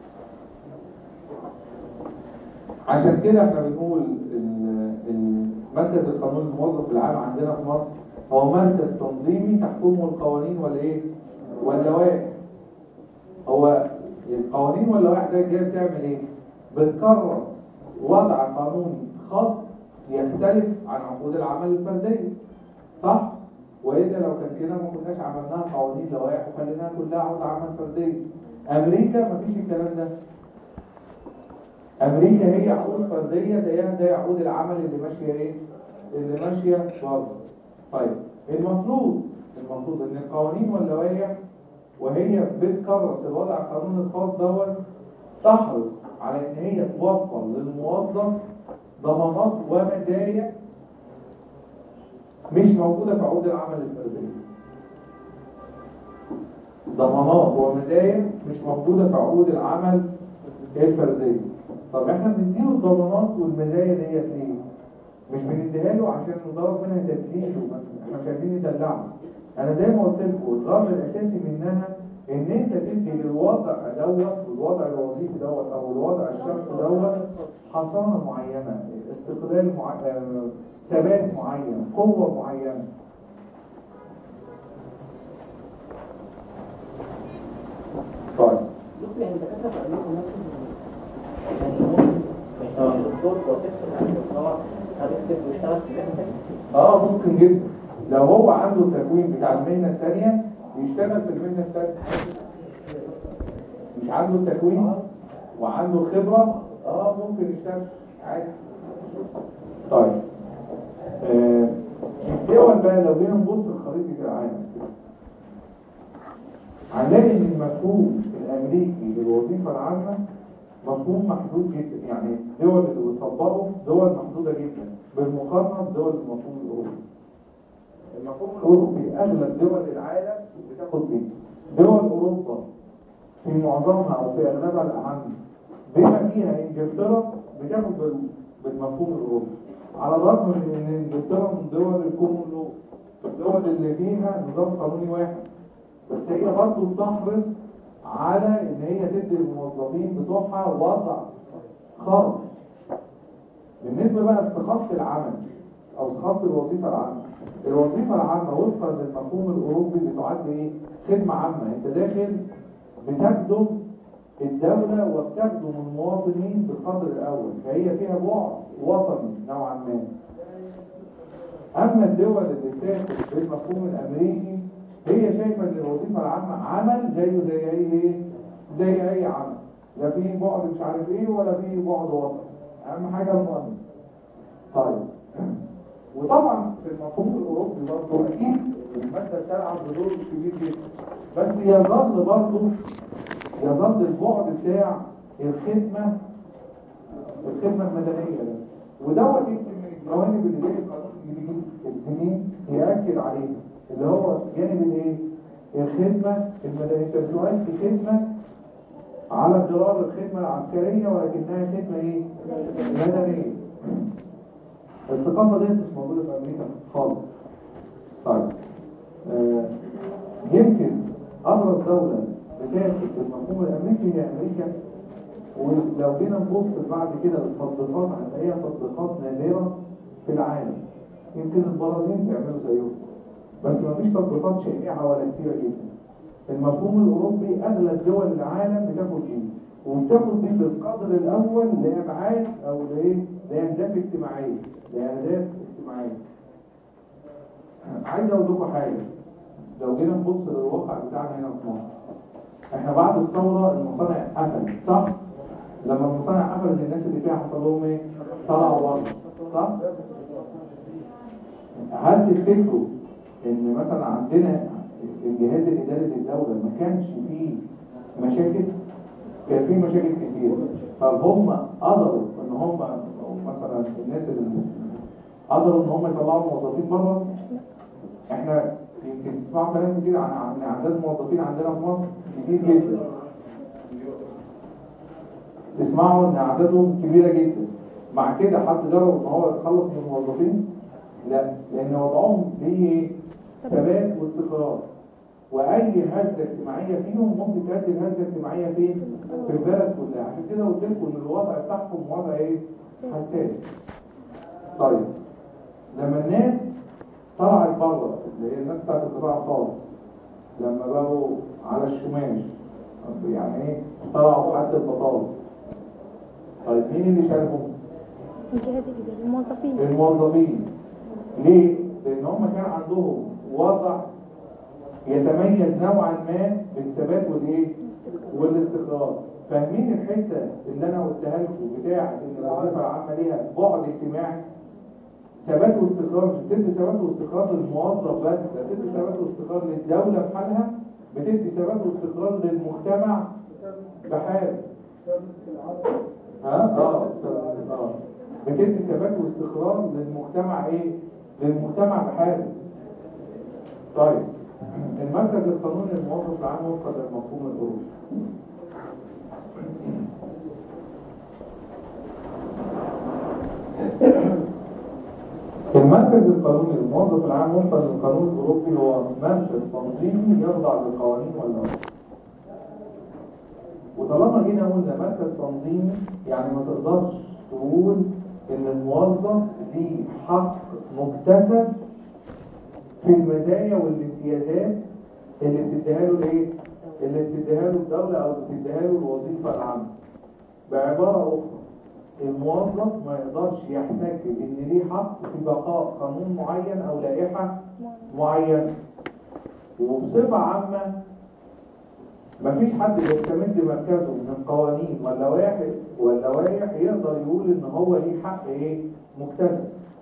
عشان كده احنا بنقول ال- ال- مركز القانون الموظف العام عندنا في مصر هو مركز تنظيمي تحكمه القوانين ولا ايه؟ واللوائح هو القوانين واللوائح ده جايه بتعمل ايه؟ بتكرس وضع قانوني خاص يختلف عن عقود العمل الفرديه صح؟ والا لو كان كده ما كناش عملناها قوانين لوائح وخليناها كلها عقود عمل فرديه امريكا ما فيش الكلام ده امريكا هي عقود فرديه زيها زي عقود العمل اللي ماشيه ايه اللي ماشيه بره طيب المفروض المفروض ان القوانين واللوائح وهي بتكرس الوضع القانوني الخاص دوت تحرص على ان هي توفر للموظف ضمانات ومزايا مش موجوده في عقود العمل الفرديه ضمانات ومزايا مش موجوده في عقود العمل الفرديه طب احنا بنديله الضمانات والمزايا ديت ليه؟ مش بنديها له عشان نضرب منها تدليله مثلا احنا مش عايزين ندلعه انا زي ما قلت لكم الغرض الاساسي منها ان انت تدي للوضع دوت والوضع الوظيفي دوت او الوضع الشخصي دوت حصانه معينه استقلال معين ثبات معين قوه معينه طيب دكتور يعني الدكاتره في امريكا ممكن يعني ممكن يعني الدكتور وظيفته يعني ان هو هتكتب ويشتغل في مهنه تانية اه ممكن جدا لو هو عنده التكوين بتاع المهنه الثانيه يشتغل في المهنه الثانيه مش عنده التكوين وعنده الخبره اه ممكن يشتغل عادي طيب آه، الدول بقى لو جينا نبص لخريطه العالم هنلاقي ان المفهوم الامريكي للوظيفه العامه مفهوم محدود جدا يعني الدول اللي بتطبقه دول محدوده جدا بالمقارنه بدول المفهوم الاوروبي المفهوم الاوروبي اغلب دول العالم بتاخد بيه دول اوروبا في معظمها او في اغلبها الاهم بما فيها انجلترا بتاخد بال- بالمفهوم الاوروبي على الرغم من ان انجلترا من دول الكومون لو الدول اللي فيها نظام قانوني واحد بس هي برضه بتحرص على ان هي تدي للموظفين بتوعها وضع خاص بالنسبه بقى لثقافه العمل او ثقافه الوظيفه العامه الوظيفه العامه وفقا للمفهوم الاوروبي بتعد ايه خدمه عامه انت داخل بتخدم الدوله وبتخدم المواطنين بالقدر الاول فهي فيها بعد وطني نوعا ما اما الدول اللي بتاخد بالمفهوم الامريكي هي شايفه ان الوظيفه العامه عمل زيه زي اي ايه زي اي عمل لا فيه بعد مش عارف ايه ولا فيه بعد وطني اهم حاجه المؤمن طيب وطبعا في المفهوم الاوروبي برضه اكيد الماده بتلعب بدور كبير جدا بس يظل برضه يظل البعد بتاع الخدمه الخدمه المدنيه ده ودوت يمكن من الجوانب اللي جاي القانون الجديد الجديد ياكد عليها اللي هو جانب الايه؟ الخدمه المدنيه انت بتؤدي خدمه على غرار الخدمه العسكريه ولكنها خدمه ايه؟ مدنيه الثقافه دي مش موجوده في امريكا خالص طيب آه يمكن ابرز دوله بتاخد المفهوم الامريكي هي امريكا ولو جينا نبص بعد كده للتطبيقات هنلاقيها تطبيقات نادره في العالم يمكن البرازيل تعملوا زيهم بس ما فيش تطبيقات شائعه ولا كتيره جدا المفهوم الاوروبي اغلب دول العالم بتاخد بيه وبتاخد بيه بالقدر الاول لابعاد او لايه لاهداف اجتماعيه لاهداف اجتماعيه عايز اقول لكم حاجه لو جينا نبص للواقع بتاعنا هنا في مصر احنا بعد الثوره المصانع قفلت صح لما المصانع قفلت الناس اللي فيها حصل لهم ايه طلعوا بره صح هل تفتكروا ان مثلا عندنا الجهاز الاداري للدوله ما كانش فيه مشاكل كان فيه مشاكل كتير طب هم قدروا ان هم مثلا الناس اللي قدروا ان هم يطلعوا موظفين بره احنا يمكن تسمعوا كلام كتير عن عن اعداد الموظفين عندنا في مصر كتير جدا تسمعوا ان اعدادهم كبيره جدا مع كده حد جرب ان هو يتخلص من الموظفين لا لان وضعهم فيه ثبات واستقرار واي هزه اجتماعيه فيهم ممكن تؤدي لهزه اجتماعيه فين في البلد كلها عشان كده قلت لكم ان الوضع بتاعكم وضع ايه حساس طيب لما الناس طلعت بره اللي هي الناس بتاعت القطاع الخاص لما بقوا على الشمال يعني ايه طلعوا في حد البطاله طيب مين اللي شاركوا الجهات الإدارية الموظفين الموظفين ليه؟ لأن هم كان عندهم وضع يتميز نوعا ما بالثبات والايه؟ والاستقرار فاهمين الحتة اللي أنا قلتها لكم بتاعة إن الوظيفة العامة ليها بعد اجتماعي ثبات واستقرار مش بتدي ثبات واستقرار للموظف بس ده بتدي ثبات واستقرار للدولة بحالها بتدي ثبات واستقرار للمجتمع بحاله ها اه اه بتدي ثبات واستقرار للمجتمع ايه للمجتمع بحاله طيب المركز القانوني للموظف العام وفقا للمفهوم الاوروبي المركز القانوني للموظف العام وفقا للقانون الاوروبي هو مركز تنظيمي يخضع للقوانين والنظام وطالما جينا قلنا مركز تنظيمي يعني ما تقدرش تقول ان الموظف ليه حق مكتسب في المزايا والامتيازات اللي بتديها له الايه؟ اللي بتديها له الدوله او بتديها له الوظيفه العامه. بعباره اخرى الموظف ما يقدرش يحتاج ان ليه حق في بقاء قانون معين او لائحه معينه. وبصفه عامه مفيش حد بيستمد مركزه من قوانين ولا واحد ولا واحد يقدر يقول ان هو ليه حق ايه مكتسب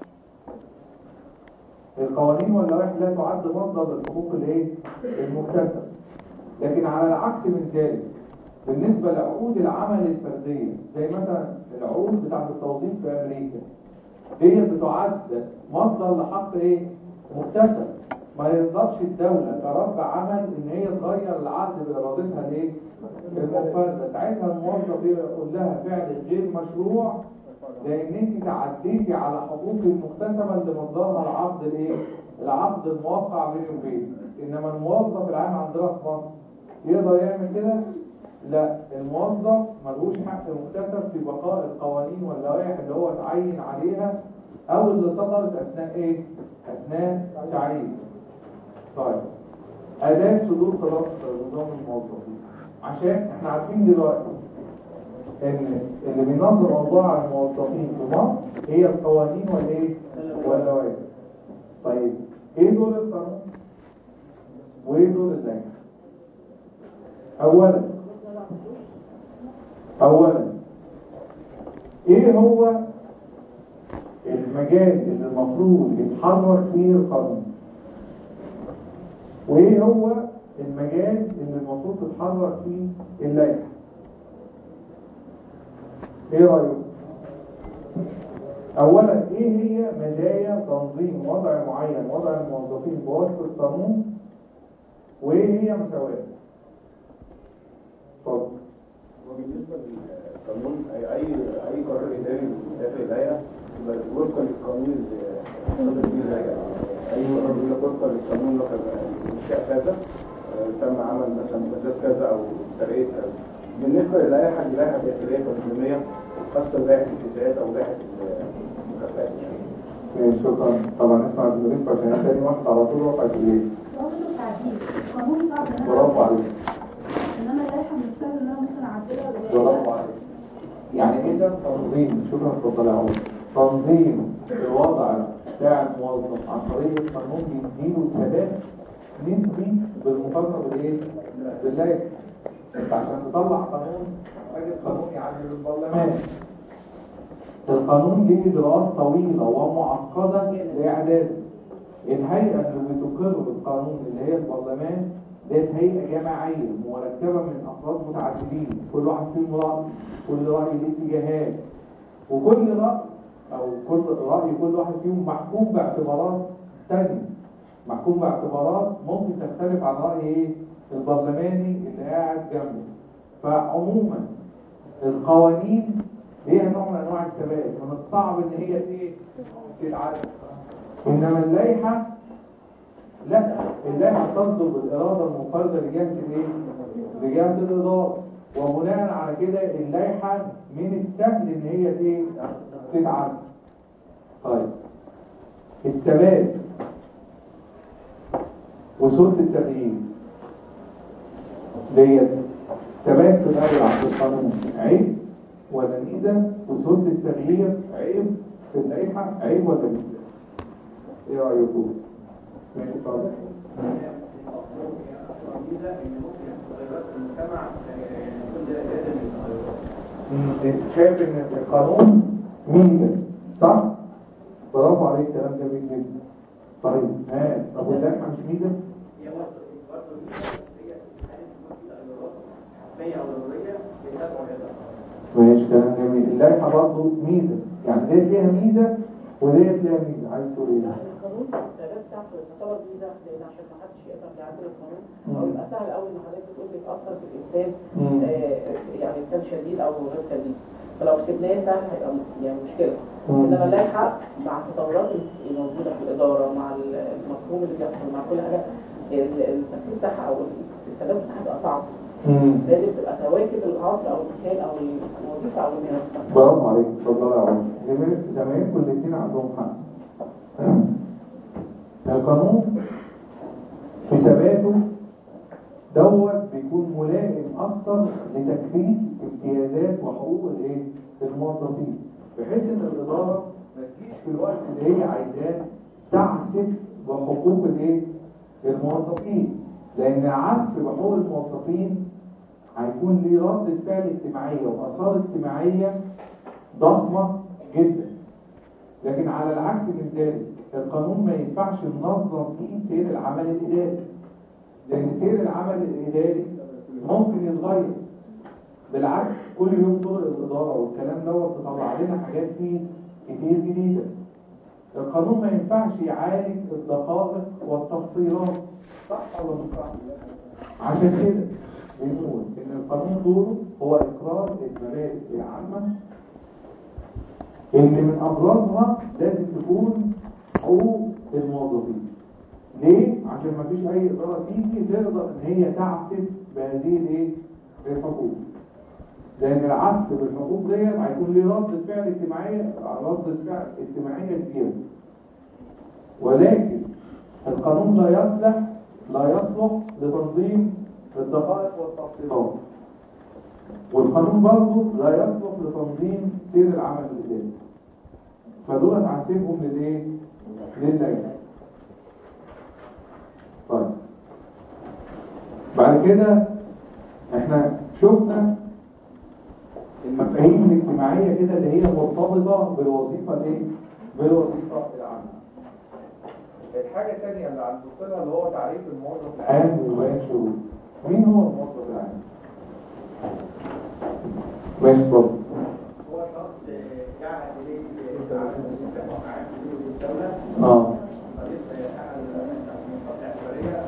القوانين ولا واحد لا تعد مصدر للحقوق الايه المكتسب لكن على العكس من ذلك بالنسبة لعقود العمل الفردية زي مثلا العقود بتاعت التوظيف في امريكا هي بتعد مصدر لحق ايه مكتسب ما يقدرش الدولة كرب عمل ان هي تغير العقد بارادتها ليه المنفردة ساعتها الموظف يقول لها فعل غير مشروع لان انت تعديتي على حقوق المكتسبة اللي مصدرها العقد الايه العقد الموقع بيني وبينك انما الموظف العام عندنا في مصر يقدر يعمل كده لا الموظف ملوش حق مكتسب في بقاء القوانين واللوائح اللي هو اتعين عليها او اللي صدرت اثناء ايه اثناء تعيين طيب اداة صدور قرار نظام الموظفين عشان احنا عارفين دلوقتي ان اللي بينظم اوضاع الموظفين في مصر هي القوانين والايه واللوائح طيب ايه دور القانون وايه دور اللائحه اولا اولا ايه هو المجال اللي المفروض يتحرك فيه القانون وايه هو المجال اللي المفروض تتحرك فيه اللائحه ايه رايك اولا ايه هي مزايا تنظيم وضع معين وضع الموظفين بواسطه القانون وايه هي مساواته اتفضل وبالنسبه للقانون اي اي اي قرار اداري داخل الهيئه يبقى وفقا للقانون اللي صدر فيه الهيئه اي قرار بيقول لك وفقا للقانون مثلا انشاء كذا آه، تم عمل مثلا مجازات كذا او ترقيه كذا بالنسبه للائحه دي لائحه داخليه تنظيميه خاصه بلائحه الجزاءات او لائحه المكافآت يعني ماشي، شكرا طبعا اسمع زميلك عشان أنا تاني واحد على طول وقع في الايه برضه تعديل القانون صعب ان انا برافو عليك انما اللائحه مش سهل ان انا ممكن اعدلها برافو عليك يعني اذا تنظيم شكرا اتفضل يا عمر تنظيم الوضع بتاع الموظف عن طريق القانون بيديله ثبات نسبي بالمقارنه بالايه؟ باللائحه انت عشان تطلع قانون محتاج القانون يعدل البرلمان القانون ليه اجراءات طويله ومعقده لاعداده الهيئه اللي بتقر بالقانون اللي هي البرلمان ديت هيئه جماعيه مركبه من افراد متعددين كل واحد فيهم راي كل راي ليه اتجاهات وكل راي او كل راي كل واحد فيهم محكوم باعتبارات تانية محكوم باعتبارات ممكن تختلف عن راي ايه البرلماني اللي قاعد جنبه فعموما القوانين هي نوع من انواع الثبات من الصعب ان هي ايه تتعدل انما اللائحه لا اللائحة تصدر بالإرادة المنفردة لجهة الايه؟ لجهة الإدارة وبناء على كده اللائحة من السهل إن هي ايه؟ تتعدل طيب الثبات وسلطة التغيير ديت ثبات في الأول عند القانون عيب ولا ميزة وسلطة التغيير عيب في اللائحة عيب ولا ميزة؟ ايه رأيكم؟ ماشي اتفضل مم. شايف ان القانون ميزة صح؟ برافو عليك كلام جميل جدا طيب ها طب واللائحة مش ميزة؟ ماشي كلام جميل اللائحة برضه ميزة يعني ديت ليها ميزة وديت ليها ميزة عايز تقول ايه؟ يعني القانون الثبات بتاعته تعتبر ميزه لان عشان ما حدش يقدر يعدل القانون او يبقى سهل قوي ان حضرتك بتقول بيتاثر في الانسان مم. آه، يعني انسان شديد او غير شديد فلو سيبناه سهل هيبقى م- يعني مشكله مم. انما اللائحه مع التطورات اللي موجوده في الاداره مع ال- المفهوم اللي بيحصل مع كل حاجه ال- التفكير بتاعها او الثبات بتاعها بيبقى صعب مم. لازم تبقى تواكب العصر او المكان او الوظيفه او المهنه بتاعتك. برافو عليك اتفضل يا عمر زمايل- زمايلكم الاثنين عندهم حق القانون في ثباته دوت بيكون ملائم اكتر لتكريس امتيازات وحقوق الايه الموظفين بحيث ان الاداره ما تجيش في الوقت اللي هي عايزاه تعسف بحقوق الايه الموظفين لان عسف بحقوق الموظفين هيكون ليه ردة فعل اجتماعية وآثار اجتماعية ضخمة جدا لكن على العكس من ذلك القانون ما ينفعش ننظم فيه سير العمل الإداري لأن سير العمل الإداري ممكن يتغير بالعكس كل يوم طرق الإدارة والكلام دوت بتطلع لنا حاجات فيه كتير جديدة القانون ما ينفعش يعالج الدقائق والتفصيلات صح ولا مش صح؟ عشان كده بنقول ان القانون دوره هو اقرار المبادئ العامه اللي من ابرزها لازم تكون حقوق الموظفين ليه عشان ما فيش اي اداره تيجي تقدر ان هي تعسف بهذه الايه الحقوق لان العسف بالحقوق ديت هيكون ليه ردة فعل اجتماعيه ردة فعل اجتماعيه كبيره ولكن القانون لا يصلح لا يصلح لتنظيم الدقائق والتفصيلات والقانون برضه لا يصلح لتنظيم سير العمل الإداري فدول هنسيبهم للايه؟ للجنة طيب بعد كده احنا شفنا المفاهيم الاجتماعية كده اللي هي مرتبطة بالوظيفة الايه؟ بالوظيفة العامة الحاجة الثانية اللي هنبص لها اللي هو تعريف الموظف العام وبيان شروط مين هو الموظف العام؟ ماشي اتفضل هو شخص جعل إليه عام في الدولة اه وليس يحقق المنطقة الاعتبارية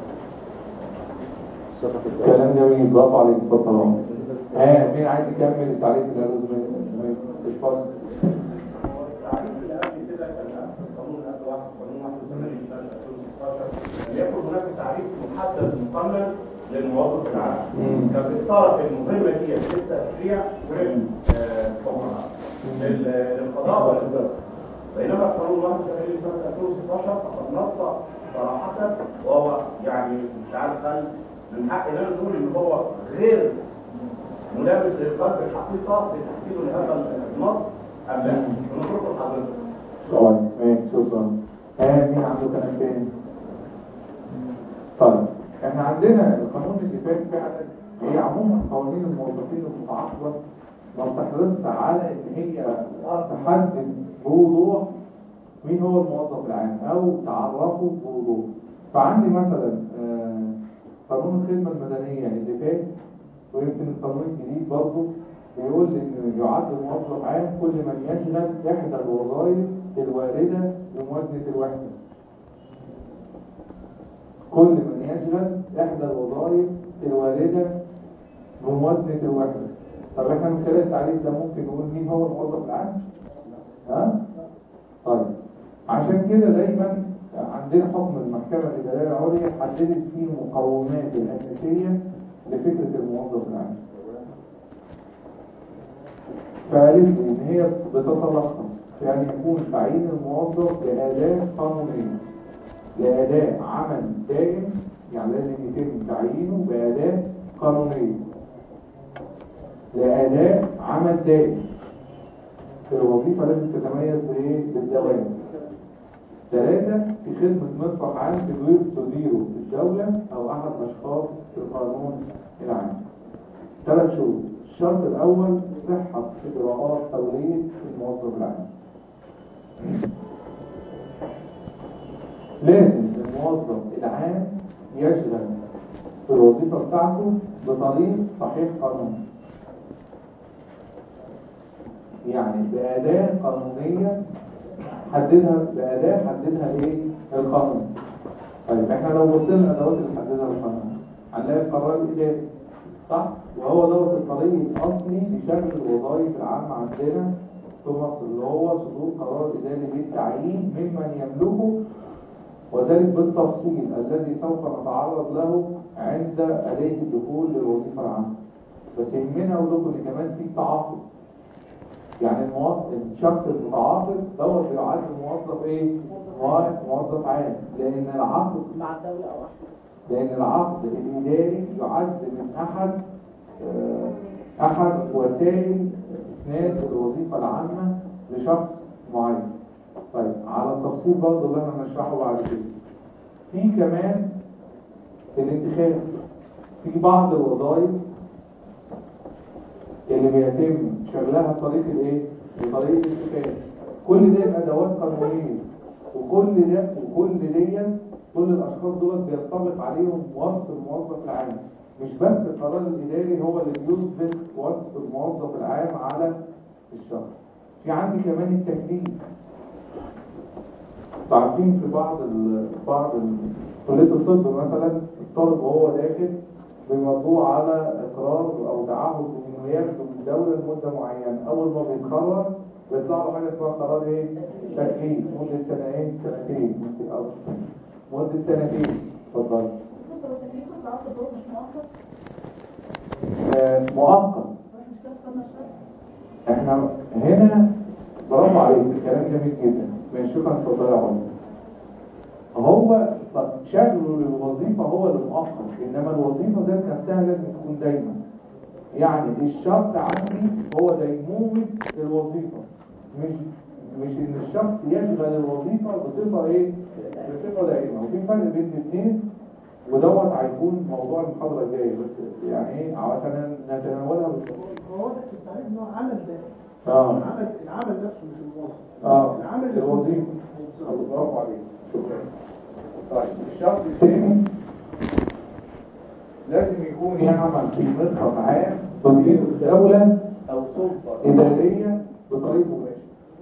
كلام جميل برافو عليك اتفضل اهو ها مين عايز يكمل التعريف اللي قاله زميلي اتفضل التعريف اللي قبل كده كان في قانون قبل واحد قانون 81 سنة 2016 لم يكن هناك تعريف محدد مقنن للموظف العام مم. كان بيتصرف المهمة دي للتشريع والحكومة للقضاء والإدارة بينما قانون 81 سنة 2016 فقد نص صراحة وهو يعني مش عارف هل من حقنا نقول ان هو غير ملابس للقلب الحقيقة لتحديد لهذا النص أم لا؟ ونشكر حضرتك. طيب ماشي شكرا ها مين عنده كلام تاني طيب احنا عندنا القانون اللي فات فعلا هي عموما قوانين الموظفين المتعاقبه ما بتحرصش على ان هي تحدد بوضوح مين هو الموظف العام او تعرفه بوضوح فعندي مثلا آه، قانون الخدمه المدنيه اللي فات ويمكن القانون الجديد برضه بيقول ان يعد موظف عام كل من يشغل احدى الوظائف الوارده بموازنه الوحده كل من يشغل احدى الوظائف الوارده بموازنه الوحده طب احنا من خلال التعريف ده ممكن نقول مين هو الموظف العام ها طيب عشان كده دايما عندنا حكم المحكمة الإدارية العليا حددت فيه المقومات الأساسية لفكرة الموظف العام فقالت لي إن هي بتتلخص في أن يكون تعيين الموظف بأداة قانونية لأداء عمل دائم يعني لازم يتم تعيينه بأداة قانونية لأداء عمل دائم الوظيفة لازم تتميز بإيه؟ بالدوام ثلاثة في خدمة مرفق عام تدير تديره الدولة أو أحد أشخاص في القانون العام ثلاث شروط الشرط الأول صحة إجراءات تولية الموظف العام لازم الموظف العام يشغل في الوظيفة بتاعته بطريق صحيح قانوني يعني بأداة قانونية حددها بأداة حددها ايه القانون طيب احنا لو بصينا الأدوات اللي حددها القانون هنلاقي القرار الإداري صح وهو دوت الطريق الأصلي لشكل الوظائف العامة عندنا في مصر اللي هو صدور قرار إداري بالتعيين ممن يملكه وذلك بالتفصيل الذي سوف نتعرض له عند آلية الدخول للوظيفة العامة بس يهمنا أقول لكم إن كمان في تعاقد يعني الموظف الشخص المتعاقد دوت بيعد موظف ايه؟ موظف عام لأن العقد مع الدولة أو أحد لأن العقد الإداري يعد من أحد آه، أحد وسائل إسناد الوظيفة العامة لشخص معين. طيب على التفصيل برضه اللي احنا هنشرحه بعد كده. في كمان الانتخاب في بعض الوظائف اللي بيتم شغلها بطريقه الايه؟ بطريقه الانتخاب. كل ده ادوات قانونيه وكل ده وكل دي كل الاشخاص دول بينطبق عليهم وصف الموظف العام مش بس القرار الاداري هو اللي بيثبت وصف الموظف العام على الشخص في عندي كمان التكليف عارفين في بعض ال بعض ال كليه الطب مثلا الطالب وهو داخل بيمضوه على اقرار او تعهد انه ياخده من الدوله لمده معينه اول ما بيتخرج بيطلع له حاجه اسمها قرار ايه؟ تكليف مده سنتين سنتين ممكن او مده سنتين اتفضل لو تكليف العقد دوت مش مؤقت آه، مؤقت مش كده استنى شويه احنا هنا برافو عليك الكلام جميل جدا ماشي شكرا اتفضل يا عمر هو طب شغله للوظيفه هو اللي مؤقت انما الوظيفه ذات نفسها لازم تكون دايما يعني الشرط عندي هو ديمومه الوظيفه مش مش ان الشخص يشغل الوظيفه بصفه ايه بصفه دائمه وفي فرق بين الاثنين ودوت هيكون موضوع المحاضره الجايه بس يعني ايه عشان نتناولها بالتفصيل هو واضح في التعريف ان هو عمل ده اه العمل العمل نفسه مش الموظف اه العمل اللي الوظيفة برافو عليك شكرا طيب الشرط الثاني لازم يكون يعمل في مرفق عام تدير الدولة أو سلطة إدارية بطريقة مباشرة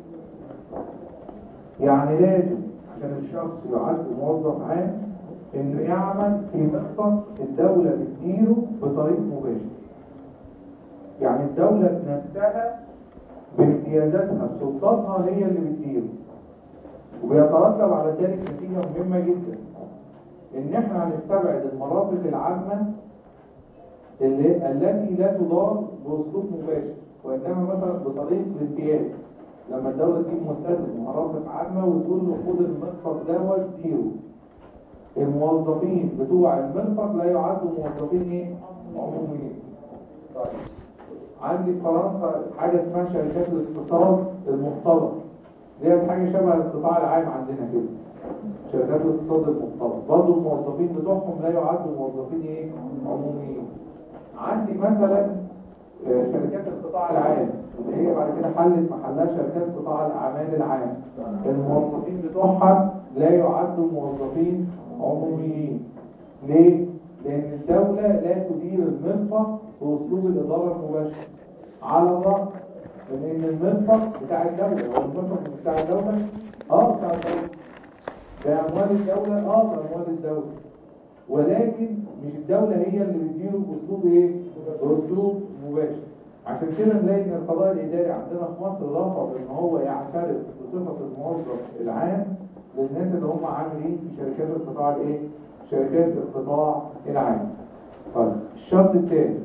يعني لازم عشان الشخص يعد موظف عام إنه يعمل في مرفق الدولة بتديره بطريقة مباشرة يعني الدولة نفسها بامتيازاتها بسلطاتها هي اللي بتديره وبيترتب على ذلك نتيجة مهمة جدا ان احنا هنستبعد المرافق العامة اللي التي لا تدار باسلوب مباشر وانما مثلا بطريقة الامتياز لما الدولة تجيب ملتزم مرافق عامة وتقول له خد المرفق دوت ديره الموظفين بتوع المرفق لا يعدوا موظفين ايه؟ عموميين طيب عندي في فرنسا حاجة اسمها شركات الاقتصاد المختلط دي حاجة شبه القطاع العام عندنا كده شركات الاقتصاد المختلط برضه الموظفين بتوعهم لا يعدوا موظفين ايه عموميين عندي مثلا آه، شركات القطاع العام اللي هي بعد كده حلت محلها شركات قطاع الاعمال العام الموظفين بتوعها لا يعدوا موظفين عموميين ليه؟ لأن الدولة لا تدير المرفق بأسلوب الإدارة المباشرة على الرغم من إن المرفق بتاع الدولة هو المرفق مش بتاع الدولة؟ آه بتاع الدولة بأموال الدولة؟ آه بأموال الدولة ولكن مش الدولة هي اللي بتديره بأسلوب إيه؟ بأسلوب مباشر عشان كده نلاقي إن القضاء الإداري عندنا في مصر رفض إن هو يعترف بصفة الموظف العام للناس اللي هم عاملين في شركات القطاع الايه شركات القطاع العام طيب الشرط الثاني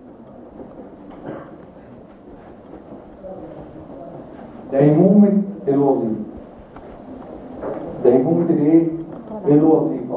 ديمومة الوظيفة ديمومة الايه الوظيفة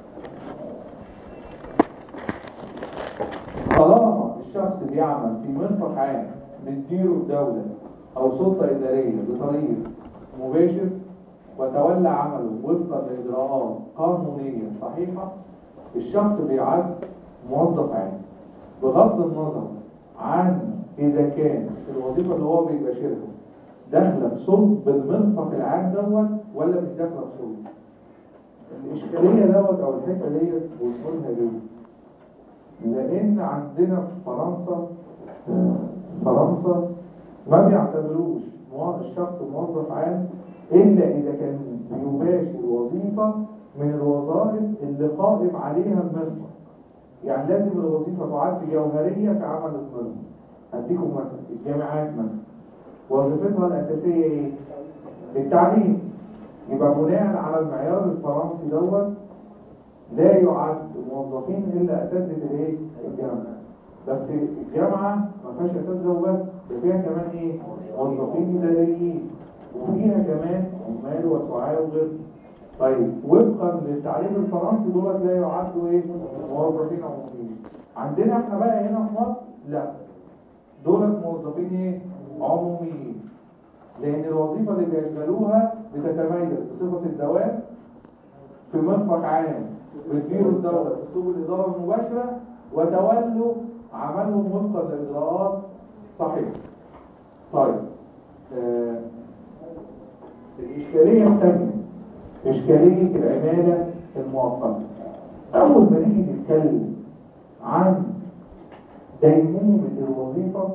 طالما الشخص بيعمل في مرفق عام بتديره الدولة أو سلطة إدارية بطريق مباشر وتولى عمله وفقا لإجراءات قانونية صحيحة الشخص بيعد موظف عام بغض النظر عن إذا كان الوظيفة اللي هو بيباشرها داخلة في صلب المرفق العام دوت ولا مش داخلة في صلب الإشكالية دوت أو الحتة ديت بنقولها ليه؟ لأن عندنا في فرنسا فرنسا ما بيعتبروش مو- الشخص موظف عام إلا إذا كان بيباشر وظيفة من الوظائف اللي قائم عليها المرفق يعني لازم الوظيفة تعد جوهرية في عمل المرفق أديكم مثلا الجامعات مثلا وظيفتها الأساسية إيه؟ التعليم يبقى بناء على المعيار الفرنسي دوت لا يعد موظفين الا اساتذه الايه الجامعه بس الجامعه ما فيهاش اساتذه وبس ده فيها كمان ايه موظفين اداريين وفيها كمان عمال وسعاة وغير طيب وفقا للتعليم الفرنسي دولت لا يعدوا ايه موظفين عموميين عندنا احنا بقى هنا في مصر لا دولت موظفين ايه عموميين لان الوظيفه اللي بيشغلوها بتتميز بصفه الدوام في مرفق عام بتديروا الدولة بأسلوب الإدارة المباشرة وتولوا عملهم وفقا لإجراءات صحيحة. طيب آه الإشكالية الثانية إشكالية العمالة المؤقتة. أول ما نيجي نتكلم عن ديمومة الوظيفة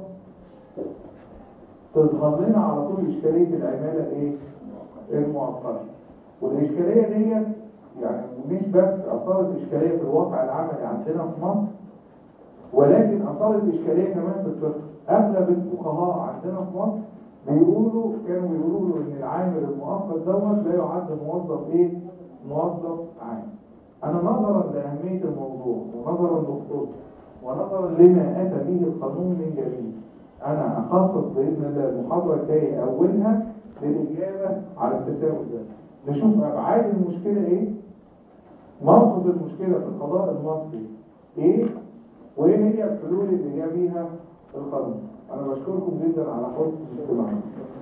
تظهر لنا على طول إشكالية العمالة الإيه؟ المؤقتة. والإشكالية ديت يعني مش بس أثارت إشكالية في الواقع العملي عندنا في مصر ولكن أثارت إشكالية كمان في الفقه أغلب الفقهاء عندنا في مصر بيقولوا كانوا بيقولوا له إن العامل المؤقت دوت لا يعد موظف إيه؟ موظف عام. أنا نظرا لأهمية الموضوع ونظرا لخطورته ونظرا لما أتى به القانون من جديد أنا أخصص بإذن الله المحاضرة الجاية أولها للإجابة على التساؤل ده. نشوف أبعاد المشكلة إيه موقف المشكلة في القضاء المصري إيه وإيه هي الحلول اللي جاء بيها القانون أنا بشكركم جدا على حسن الاستماع